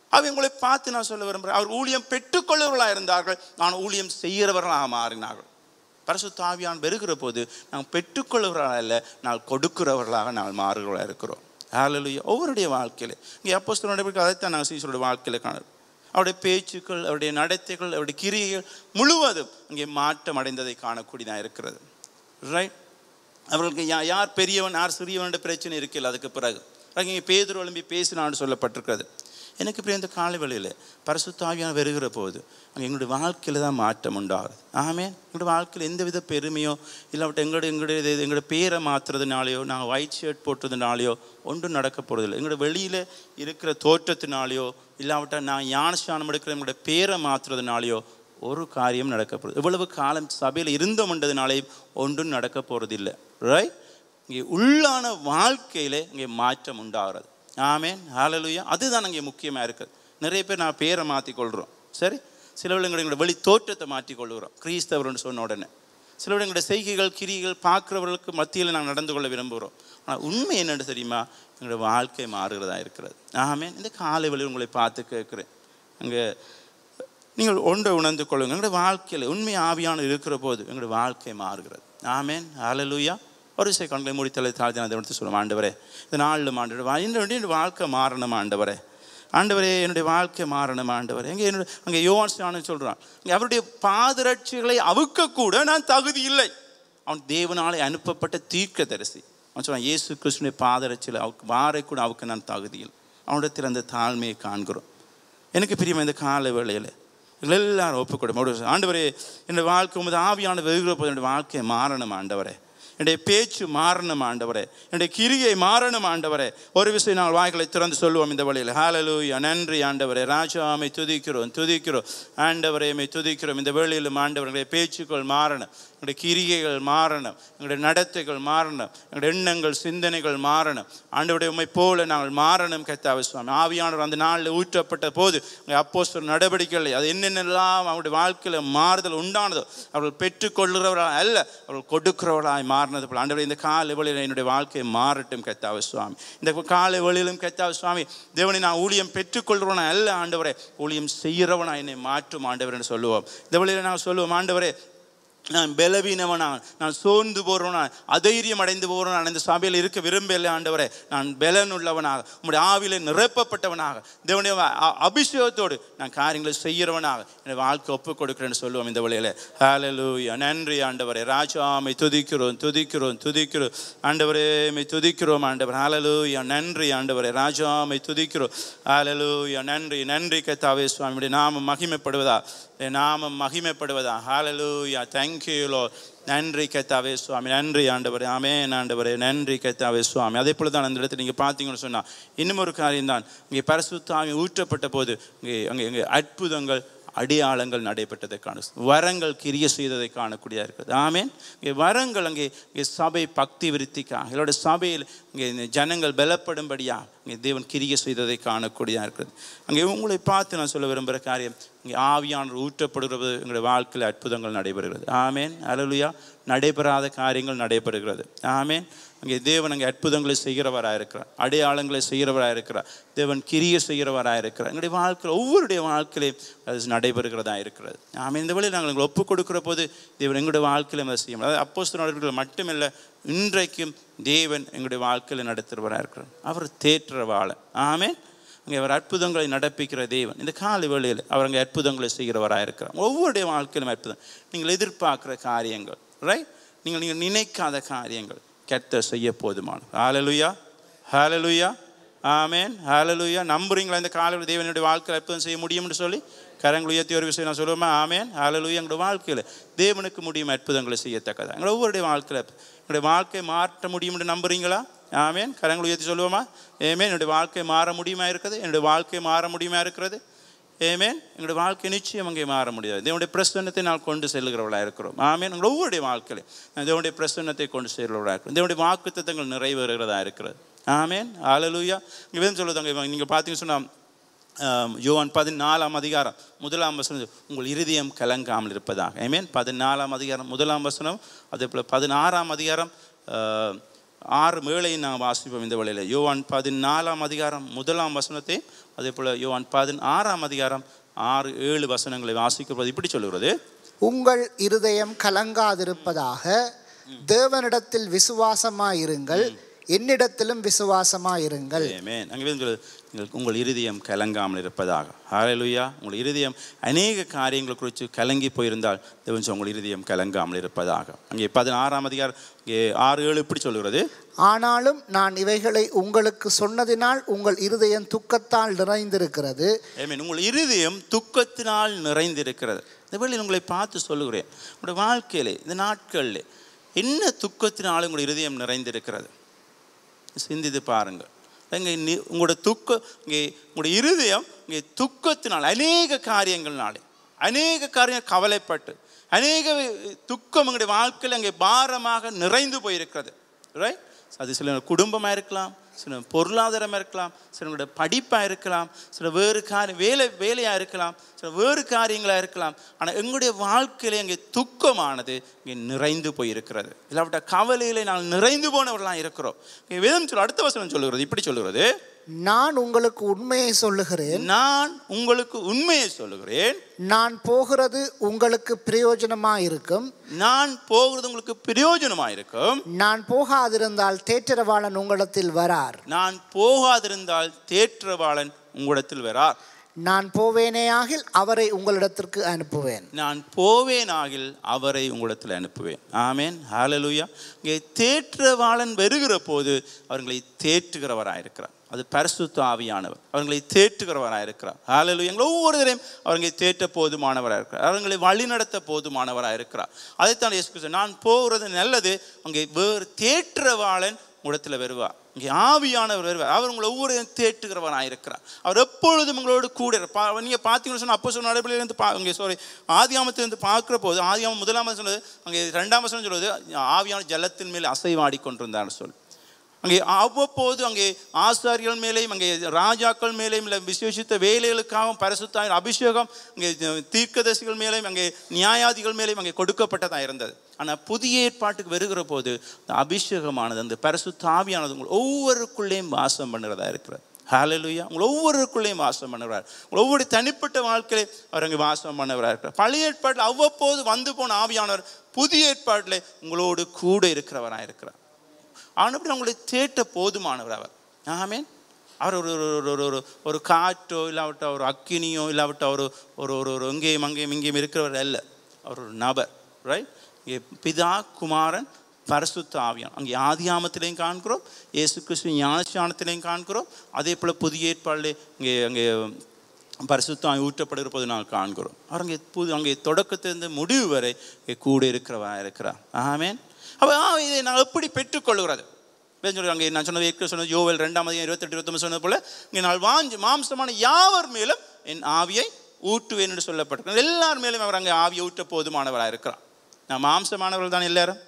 அவ உங்களை பார்த்து நான் சொல்ல விரும்புகிறேன் அவர் ஊழியம் பெற்றுக்கொள்ளவர்களாக இருந்தார்கள் நான் ஊழியம் செய்கிறவர்களாக மாறினார்கள் பரிசுத்த ஆவியான் பெருகிற போது நாங்கள் பெற்றுக்கொள்கிறவர்களாக அல்ல நாங்கள் கொடுக்கிறவர்களாக நாங்கள் மாறுகிறவர்களாக இருக்கிறோம் ஹalleluya ஒவ்வொருடைய வாழ்க்கையில் இங்கே அப்போஸ்தலனுடைய அதைத்தான் நாங்கள் சீசருடைய வாழ்க்கையில் காணுறோம் அவருடைய பேச்சுக்கள் அவருடைய நடத்தைகள் அவருடைய கிரியைகள் முழுவதும் இங்கே மாற்றம் அடைந்ததை காணக்கூடியதாக இருக்கிறது ரைட் அவர்களுக்கு யா யார் பெரியவன் யார் சிறியவன் என்ற பிரச்சனை இருக்கில்ல அதுக்கு பிறகு அதுக்கு இங்கே பேதுரு எழும்பி பேசினான்னு சொல்லப்பட்டிருக்கிறது எனக்கு இப்படி இந்த காலை வேளையில் பரிசுத்தாவியான வருகிற போது அங்கே எங்களுடைய வாழ்க்கையில் தான் மாற்றம் உண்டாகுது ஆமே எங்களுடைய வாழ்க்கையில் எந்தவித பெருமையோ இல்லாவிட்ட எங்களுடைய எங்களுடைய இது எங்களுடைய பேரை மாற்றுறதுனாலையோ நாங்கள் ஒயிட் ஷர்ட் போட்டதுனாலையோ ஒன்றும் நடக்க போகிறதில்லை எங்களுடைய வெளியில் இருக்கிற தோற்றத்தினாலையோ இல்லாவிட்டால் நான் ஞானஸ்தானம் எடுக்கிற எங்களுடைய பேரை மாற்றுறதுனாலையோ ஒரு காரியம் நடக்க போகிறது இவ்வளவு காலம் சபையில் இருந்தோம்ன்றதுனாலேயும் ஒன்றும் நடக்க போகிறதில்லை ரைட் இங்கே உள்ளான வாழ்க்கையிலே இங்கே மாற்றம் உண்டாகிறது ஆமேன் ஹalleluya அதுதான் அங்கே முக்கியமாக இருக்குது நிறைய பேர் நான் பேரை மாற்றிக்கொள்கிறோம் சரி சிலவர்கள் எங்களுடைய வெளி தோற்றத்தை மாற்றிக்கொள்கிறோம் கிறிஸ்தவர்னு சொன்ன உடனே சிலவர்கள் எங்களுடைய செய்கைகள் கிரிகள் பார்க்குறவர்களுக்கு மத்தியில் நாங்கள் நடந்து கொள்ள விரும்புகிறோம் ஆனால் உண்மை என்னென்னு தெரியுமா எங்களுடைய வாழ்க்கை மாறுகிறதா இருக்கிறது ஆமேன் இந்த காலை வழி உங்களை பார்த்து கேட்குறேன் அங்கே நீங்கள் ஒன்றை உணர்ந்து கொள்ளுங்கள் எங்களுடைய வாழ்க்கையில் உண்மை ஆவியான இருக்கிற போது எங்களுடைய வாழ்க்கை மாறுகிறது ஆமேன் ஹalleluya ஒரு சில கண்களை மூடி தலை தாழ்த்தி நான் எடுத்து சொல்லுவோம் ஆண்டவரே இந்த நாளில் ஆண்டவர் இந்த என்னுடைய வாழ்க்கை மாறணும் ஆண்டவரே ஆண்டவரே என்னுடைய வாழ்க்கை மாறணும் ஆண்டவரே எங்கே என்னுடைய அங்கே யோவான் ஸ்நானம் சொல்கிறான் இங்கே அவருடைய பாதரட்சிகளை அவுக்கக்கூட நான் தகுதி இல்லை அவன் தேவனாலே அனுப்பப்பட்ட தீர்க்கதரிசி அவன் சொல்கிறான் இயேசு கிருஷ்ணனுடைய பாதரட்சியில் அவருக்கு வாரை கூட அவருக்கு நான் தகுதியில் அவனிடத்தில் அந்த தாழ்மையை காண்கிறோம் எனக்கு பிரியமா இந்த கால வேளையில் எல்லாரும் ஒப்புக்கொடும் ஆண்டவரே என்னுடைய வாழ்க்கை உமது ஆவியான வெகுகிற போது என்னுடைய வாழ்க்கையை மாறணும் ஆண்டவரே என்னுடைய பேச்சு மாறணும் ஆண்டவரே என்னுடைய கிரியை மாறணும் ஆண்டவரே ஒரு விஷயம் நாங்கள் வாய்களை திறந்து சொல்லுவோம் இந்த வழியில் ஹalleluya நன்றி ஆண்டவரே ராஜாமை துதிக்கிறோம் துதிக்கிறோம் ஆண்டவரே மை துதிக்கிறோம் இந்த வேளையிலும் ஆண்டவர்களுடைய பேச்சுக்கள் மாறணும் எங்களுடைய கிரிகைகள் மாறணும் எங்களுடைய நடத்தைகள் மாறணும் எங்களுடைய எண்ணங்கள் சிந்தனைகள் மாறணும் ஆண்டவருடைய உண்மை போல நாங்கள் மாறணும் கத்தாவை சுவாமி ஆவியானவர் அந்த நாளில் ஊற்றப்பட்ட போது அப்போ நடவடிக்கைகள் அது என்னென்னலாம் அவருடைய வாழ்க்கையில் மாறுதல் உண்டானதோ அவர்கள் பெற்றுக்கொள்கிறவர்களாக அல்ல அவர்கள் கொடுக்கிறவர்களாய் மாறினது போல ஆண்டவரே இந்த காலை வழியில் என்னுடைய வாழ்க்கையை மாறட்டும் கத்தாவை சுவாமி இந்த காலை வழியிலும் கத்தாவை சுவாமி தேவனை நான் ஊழியம் பெற்றுக்கொள்கிறவனா அல்ல ஆண்டவரே ஊழியம் செய்கிறவனா என்னை மாற்றும் ஆண்டவர்னு சொல்லுவோம் இந்த வழியில் நான் சொல்லுவோம் ஆண்டவரே நான் பலவீனவனா நான் சோர்ந்து போகிறவனா அதைரியம் அடைந்து போகிறவனா இந்த சபையில் இருக்க விரும்பல ஆண்டவரே நான் பலன் உள்ளவனாக உங்களுடைய ஆவில நிரப்பப்பட்டவனாக தேவனுடைய அ- அபிஷேகத்தோடு நான் காரியங்களை செய்கிறவனாக என் வாழ்க்கை ஒப்புக் கொடுக்கிறேன்னு சொல்லுவோம் இந்த வழியில் ஹalleluya நன்றி ஆண்டவரே ராஜாமை துதிக்கிறோம் துதிக்கிறோம் துதிக்கிறோம் ஆண்டவரே மை துதிக்கிறோம் ஆண்டவர் ஹalleluya நன்றி ஆண்டவரே ராஜாமை துதிக்கிறோம் ஹalleluya நன்றி நன்றி கத்தாவே சுவாமியுடைய நாமம் மகிமைப்படுவதா என் நாமம் மகிமைப்படுவதா ஹalleluya thank you lord நன்றி கத்தாவே சுவாமி நன்றி ஆண்டவரே ஆமென் ஆண்டவரே நன்றி கத்தாவே சுவாமி அதே போல தான் அந்த இடத்துல நீங்கள் பார்த்தீங்கன்னு சொன்னால் இன்னும் ஒரு காரியம் தான் இங்கே பரிசுத்தாமி ஊற்றப்பட்ட போது இங்கே அங்கே இங்கே அற்புதங்கள் அடையாளங்கள் நடைபெற்றதை காண வரங்கள் கிரிய செய்ததை காணக்கூடியதாக இருக்கிறது ஆமேன் இங்கே வரங்கள் அங்கே இங்கே சபை பக்தி விருத்திக்காக எங்களோட சபையில் இங்கே இந்த ஜனங்கள் பலப்படும்படியாக இங்கே தேவன் கிரிய செய்ததை காணக்கூடியதாக இருக்கிறது அங்கே உங்களை பார்த்து நான் சொல்ல விரும்புகிற காரியம் இங்கே ஆவியானவர் ஊற்றப்படுகிறது எங்களுடைய வாழ்க்கையில் அற்புதங்கள் நடைபெறுகிறது ஆமேன் அலலுயா நடைபெறாத காரியங்கள் நடைபெறுகிறது ஆமேன் அங்கே தேவன் அங்கே அற்புதங்களை செய்கிறவராக இருக்கிறார் அடையாளங்களை செய்கிறவராக இருக்கிறார் தேவன் கிரிய செய்கிறவராக இருக்கிறார் எங்களுடைய வாழ்க்கையில் ஒவ்வொருடைய வாழ்க்கையிலையும் அது நடைபெறுகிறதா இருக்கிறது ஆமாம் இந்த வழியில் நாங்கள் எங்களை ஒப்புக் கொடுக்கிற போது தேவன் எங்களுடைய வாழ்க்கையில அதை செய்ய முடியும் அதாவது அப்போஸ்தலர்கள் மட்டுமில்லை இன்றைக்கும் தேவன் எங்களுடைய வாழ்க்கையில் நடத்துகிறவராக இருக்கிறார் அவர் தேற்றவாளன் ஆமென் அங்கே அவர் அற்புதங்களை நடப்பிக்கிற தேவன் இந்த கால வேளையில் அவர் அங்கே அற்புதங்களை செய்கிறவராக இருக்கிறார் ஒவ்வொருடைய வாழ்க்கையிலும் அற்புதம் நீங்கள் எதிர்பார்க்குற காரியங்கள் ரைட் நீங்கள் நீங்கள் நினைக்காத காரியங்கள் கெட்ட செய்ய போதுமான ஹalleluya ஹalleluya ஆமென் ஹalleluya நம்புறீங்களா இந்த காலையில் தேவனுடைய வாழ்க்கையில் அற்புதம் செய்ய முடியும்னு சொல்லி கரங்கள் உயர்த்தி ஒரு விஷயம் நான் சொல்லுவேன் ஆமென் ஹalleluya எங்களுடைய வாழ்க்கையில் தேவனுக்கு முடியும் அற்புதங்களை செய்யத்தக்கதா எங்களை ஒவ்வொருடைய வாழ்க்கையில் எங்களுடைய வாழ்க்கை மாற்ற முடியும்னு நம்புறீங்களா ஆமென் கரங்கள் உயர்த்தி சொல்லுவோமா ஏமே என்னுடைய வாழ்க்கை மாற முடியுமா இருக்கிறது என்னுடைய வாழ்க்கை மாற முடியுமா இருக்கிறது ஏமேன் எங்களுடைய வாழ்க்கை நிச்சயம் அங்கே மாற முடியாது தேவனுடைய பிரசன்னத்தை நான் கொண்டு செல்கிறவர்களாக இருக்கிறோம் ஆமேன் எங்கள் ஒவ்வொருடைய வாழ்க்கையில நான் தேவனுடைய பிரசன்னத்தை கொண்டு செல்கிறவர்களாக இருக்கிறோம் தேவனுடைய வாக்கு தத்தங்கள் நிறைவேறுகிறதா இருக்கிறது ஆமேன் ஆலலூயா இங்கே வேணும் சொல்லுதாங்க நீங்கள் பார்த்தீங்கன்னு சொன்னால் ஆம், யோவான் பதினாலாம் அதிகாரம் முதலாம் வசனம் உங்கள் இருதயம் கலங்காமல் இருப்பதாக ஐமேன் பதினாலாம் அதிகாரம் முதலாம் வசனம் அதே போல் பதினாறாம் அதிகாரம் ஆ, ஆறு மேலையும் நான் வாசிப்போம் இந்த வேளையில் யோவான் பதினாலாம் அதிகாரம் முதலாம் வசனத்தை அதே போல் யோவான் பதினாறாம் அதிகாரம் ஆறு ஏழு வசனங்களை வாசிக்கிறது இப்படி சொல்லுகிறது உங்கள் இருதயம் கலங்காதிருப்பதாக தேவனிடத்தில் விசுவாசமாயிருங்கள் என்னிடத்திலும் விசுவாசமாயிருங்கள் ஆமென் அங்கே வந்து சொல்லுது நீங்கள் உங்கள் இருதயம் கலங்காமல் இருப்பதாக ஹalleluya உங்கள் இருதயம் அநேக காரியங்களை குறித்து கலங்கி போயிருந்தால் தேவன் சொல்ல, உங்கள் இருதயம் கலங்காமல் இருப்பதாக அங்கே பதினாறாம் அதிகாரம் இங்கே ஆறு ஏழு இப்படி சொல்லுகிறது ஆனாலும் நான் இவைகளை உங்களுக்கு சொன்னதினால் உங்கள் இருதயம் துக்கத்தால் நிறைந்திருக்கிறது ஆமென் உங்கள் இருதயம் துக்கத்தினால் நிறைந்திருக்கிறது இந்த வேளையில் உங்களை பார்த்து சொல்லுகிறேன் உங்களுடைய வாழ்க்கையிலே இந்த நாட்களில் என்ன துக்கத்தினால் உங்கள் இருதயம் நிறைந்திருக்கிறது சிந்தித்து பாருங்கள் இங்கே நி- உங்களோட துக்க இங்கே உங்களுடைய இருதயம் இங்கே துக்கத்தினால் அநேக காரியங்கள்னாலே அநேக காரியங்கள் கவலைப்பட்டு அநேக துக்கம் எங்களுடைய வாழ்க்கையில் அங்கே பாரமாக நிறைந்து போயிருக்கிறது ரைட் அது சில குடும்பமாக இருக்கலாம் சில பொருளாதாரமாக இருக்கலாம் சிலருடைய படிப்பாக இருக்கலாம் சில வேறு காரியம் வேலை வேலையாக இருக்கலாம் சில வேறு காரியங்களாக இருக்கலாம் ஆனால் எங்களுடைய வாழ்க்கையில அங்கே துக்கமானது இங்கே நிறைந்து போயிருக்கிறது இல்லாவிட்ட கவலையிலே நாங்கள் நிறைந்து போனவர்களாக இருக்கிறோம் இங்கே வேதம் சொல்ல அடுத்த வசனம் சொல்லுகிறது இப்படி சொல்லுகிறது நான் உங்களுக்கு உண்மையை சொல்லுகிறேன் நான் உங்களுக்கு உண்மையை சொல்லுகிறேன் நான் போகிறது உங்களுக்கு பிரயோஜனமாயிருக்கும் நான் போகிறது உங்களுக்கு பிரயோஜனமாக இருக்கும் நான் போகாதிருந்தால் தேற்றரவாளன் உங்களிடத்தில் வரார் நான் போகாதிருந்தால் தேற்றவாளன் உங்களிடத்தில் வரார் நான் போவேனேயாகில் அவரை உங்களிடத்திற்கு அனுப்புவேன் நான் போவேனாகில் அவரை உங்களிடத்தில் அனுப்புவேன் ஆமேன் ஹalleluya இங்கே தேற்றவாளன் வருகிற போது அவர்களை தேற்றுகிறவராயிருக்கிறார் அது பரிசுத்த ஆவியானவர் அவர்களை தேற்றுகிறவராயிருக்கிறார் ஹalleluya எங்களை ஒவ்வொருவரையும் அவர்களை தேற்ற போதுமானவராக இருக்கிறார் அவர்களை வழிநடத்த போதுமானவராக இருக்கிறார் அதைத்தான் இயேசு கிறிஸ்து நான் போகிறது நல்லது அங்கே வேறு தேற்றவாளன் உடத்தில் வருவார் இங்கே ஆவியானவர் வருவார் அவர் உங்களை ஒவ்வொரு தேற்றுகிறவராக இருக்கிறார் அவர் எப்பொழுதும் உங்களோடு கூட இருப்பார் நீங்கள் பார்த்தீங்கன்னு சொன்னால் அப்போ சொன்ன நடைமுறையிலேருந்து பா இங்கே சாரி ஆதியாமத்திலிருந்து பார்க்குற போது ஆதியாமம் முதலாம் வசனம் சொல்லுது அங்கே ரெண்டாம் வசனம் சொல்லுது ஆவியான ஜலத்தின் மேல் அசைவாடி கொண்டிருந்தார்னு சொல்லி அங்கே அவ்வப்போது அங்கே ஆசாரியர்கள் மேலேயும் அங்கே ராஜாக்கள் மேலேயும் இல்லை விசேஷித்த வேலைகளுக்காகவும் பரிசுத்தாயின் அபிஷேகம் அங்கே தீர்க்கதரிசிகள் மேலேயும் அங்கே நியாயாதிகள் மேலேயும் அங்கே கொடுக்கப்பட்டதாக இருந்தது ஆனால் புதிய ஏற்பாட்டுக்கு வருகிற போது இந்த அபிஷேகமானது அந்த பரிசுத்தாவியானது உங்கள் ஒவ்வொருக்குள்ளேயும் வாசம் பண்ணுறதா இருக்கிறது ஹalleluya உங்களை ஒவ்வொருக்குள்ளேயும் வாசம் பண்ணுறார் உங்கள் ஒவ்வொரு தனிப்பட்ட வாழ்க்கையிலே அவர் அங்கே வாசம் பண்ணவராக இருக்கிறார் பழைய ஏற்பாட்டில் அவ்வப்போது வந்து போன ஆவியானவர் புதிய ஏற்பாட்டில் உங்களோடு கூட இருக்கிறவராக இருக்கிறார் ஆனப்படி உங்களை தேட்ட போதுமானவர் அவர் ஆமேன் அவர் ஒரு ஒரு ஒரு ஒரு ஒரு ஒரு காற்றோ இல்லாவிட்ட ஒரு அக்கினியோ இல்லாவிட்ட ஒரு ஒரு ஒரு ஒரு எங்கேயும் அங்கேயும் இங்கேயும் இருக்கிறவர் அல்ல அவர் ஒரு நபர் ரைட் இங்கே பிதா குமாரன் பரிசுத்த ஆவியான் அங்கே ஆதியாமத்திலையும் காண்கிறோம் இயேசு கிறிஸ்து ஞானஸ்தானத்திலையும் காண்கிறோம் அதே போல் புதிய ஏற்பாடிலே இங்கே அங்கே பரிசுத்தம் ஊற்றப்படுகிற போது நாங்கள் காண்கிறோம் அவர் அங்கே புது அங்கே தொடக்கத்திலிருந்து முடிவு வரை இங்கே கூட இருக்கிறவா இருக்கிறார் ஆமேன் அப்போ ஆ இதை நான் எப்படி பெற்றுக்கொள்கிறது வேறு சொல்லி அங்கே நான் சொன்னது ஏற்கனவே சொன்னது யோவல் ரெண்டாம் அதிகம் இருபத்தெட்டு இருபத்தொம்பது சொன்னது போல இங்கே நான் வாஞ்சி மாம்சமான யாவர் மேலும் என் ஆவியை ஊட்டுவேன் என்று சொல்லப்பட்டிருக்கிறது எல்லார் மேலும் அவர் அங்கே ஆவியை ஊட்ட போதுமானவராக இருக்கிறார் நான் மாம்சமானவர்கள் தான் எல்லாரும்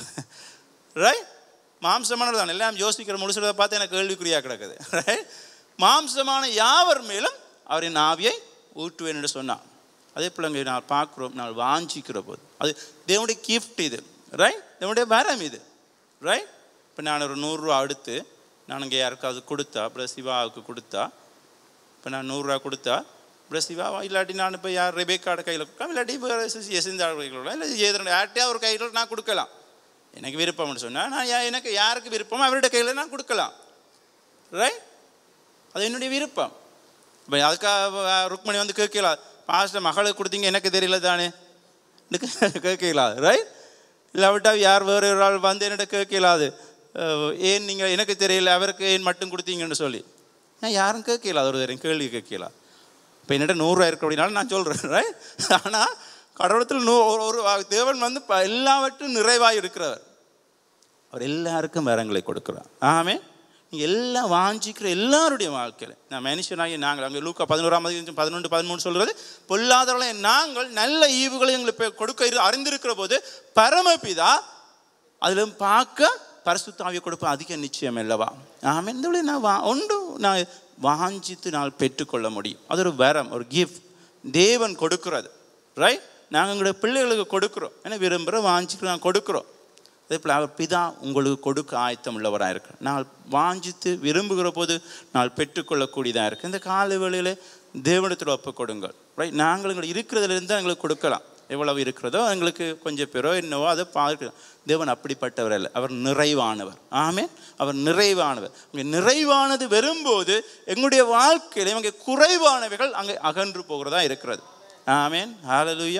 ரைட் மாம்சமானவர் தான் எல்லாம் யோசிக்கிற முழுசுறதை பார்த்து எனக்கு கேள்விக்குறியாக கிடக்குது ரைட் மாம்சமான யாவர் மேலும் அவரின் ஆவியை ஊட்டுவேன் என்று சொன்னார் அதே போல் அங்கே நான் பார்க்குறோம் நான் வாஞ்சிக்கிற போது அது தேவனுடைய கிஃப்ட் இது ரைட் தேவனுடைய வரம் இது ரைட் இப்போ நான் ஒரு நூறுரூவா எடுத்து நான் இங்கே யாருக்காவது கொடுத்தா அப்புறம் சிவாவுக்கு கொடுத்தா இப்போ நான் நூறுரூவா கொடுத்தா அப்புறம் சிவாவா இல்லாட்டி நான் இப்போ யார் ரெபேக்காட கையில் கொடுக்கலாம் இல்லாட்டி இப்போ எசிந்தாட கையில் கொடுக்கலாம் இல்லை ஏதோ யார்கிட்டயா ஒரு கையில் நான் கொடுக்கலாம் எனக்கு விருப்பம்னு சொன்னால் நான் யா- எனக்கு யாருக்கு விருப்பமோ அவருடைய கையில் நான் கொடுக்கலாம் ரைட் அது என்னுடைய விருப்பம் இப்போ அதுக்காக ருக்மணி வந்து கேட்கலாம் பாஸ்டர் மகளுக்கு கொடுத்தீங்க எனக்கு தெரியல தானே கேட்கலாம் ரைட் இல்லாவிட்டா யார் வேறு ஒரு ஆள் வந்து என்னிட்ட கேட்கலாது ஏன் நீங்கள் எனக்கு தெரியல அவருக்கு ஏன் மட்டும் கொடுத்தீங்கன்னு சொல்லி நான் யாரும் கேட்கலாது ஒரு தரம் கேள்வி கேட்கலாம் இப்போ என்னிட்ட நூறுரூவா இருக்கு அப்படின்னாலும் நான் சொல்கிறேன் ரைட் ஆனால் கடவுளத்தில் நூ ஒரு ஒரு தேவன் வந்து ப- எல்லாவற்றும் நிறைவாக இருக்கிறவர் அவர் எல்லாருக்கும் வரங்களை கொடுக்குறார் ஆமே நீங்கள் எல்லாம் வாஞ்சிக்கிற எல்லாருடைய வாழ்க்கையில் நான் மனுஷனாகி நாங்கள் அங்கே லூக்கா பதினோராம் அதிகாரம் பதினொன்று பதிமூணு சொல்கிறது பொல்லாதவர்களை நாங்கள் நல்ல ஈவுகளை எங்களுக்கு இப்ப கொடுக்க இரு- அறிந்திருக்கிற போது பரமபிதா அதில் பார்க்க பரிசுத்தாவியை கொடுப்ப அதிக நிச்சயம் அல்லவா ஆமே இந்த வழி நான் வா ஒன்று நான் வாஞ்சித்து நான் பெற்றுக்கொள்ள முடியும் அது ஒரு வரம் ஒரு கிஃப்ட் தேவன் கொடுக்கிறது ரைட் நாங்கள் எங்களுடைய பிள்ளைகளுக்கு கொடுக்குறோம் ஏன்னா விரும்புகிற வாஞ்சிக்கு நான் கொடுக்குறோம் அதே போல் அவர் பிதா உங்களுக்கு கொடுக்க ஆயத்தம் உள்ளவராக இருக்கிறார் நாங்கள் வாஞ்சித்து விரும்புகிற போது நாங்கள் பெற்றுக்கொள்ளக்கூடியதாக இருக்குது இந்த கால வேளையில் தேவனத்தில் ஒப்பு கொடுங்கள் ரைட் நாங்கள் எங்களுக்கு இருக்கிறதுலேருந்து எங்களுக்கு கொடுக்கலாம் எவ்வளவு இருக்கிறதோ எங்களுக்கு கொஞ்சம் பேரோ என்னவோ அதை பார்க்கலாம் தேவன் அப்படிப்பட்டவர் அல்ல அவர் நிறைவானவர் ஆமே அவர் நிறைவானவர் அங்கே நிறைவானது வரும்போது எங்களுடைய வாழ்க்கையில் இவங்க குறைவானவைகள் அங்கே அகன்று போகிறதா இருக்கிறது ஆமேன் ஹalleluya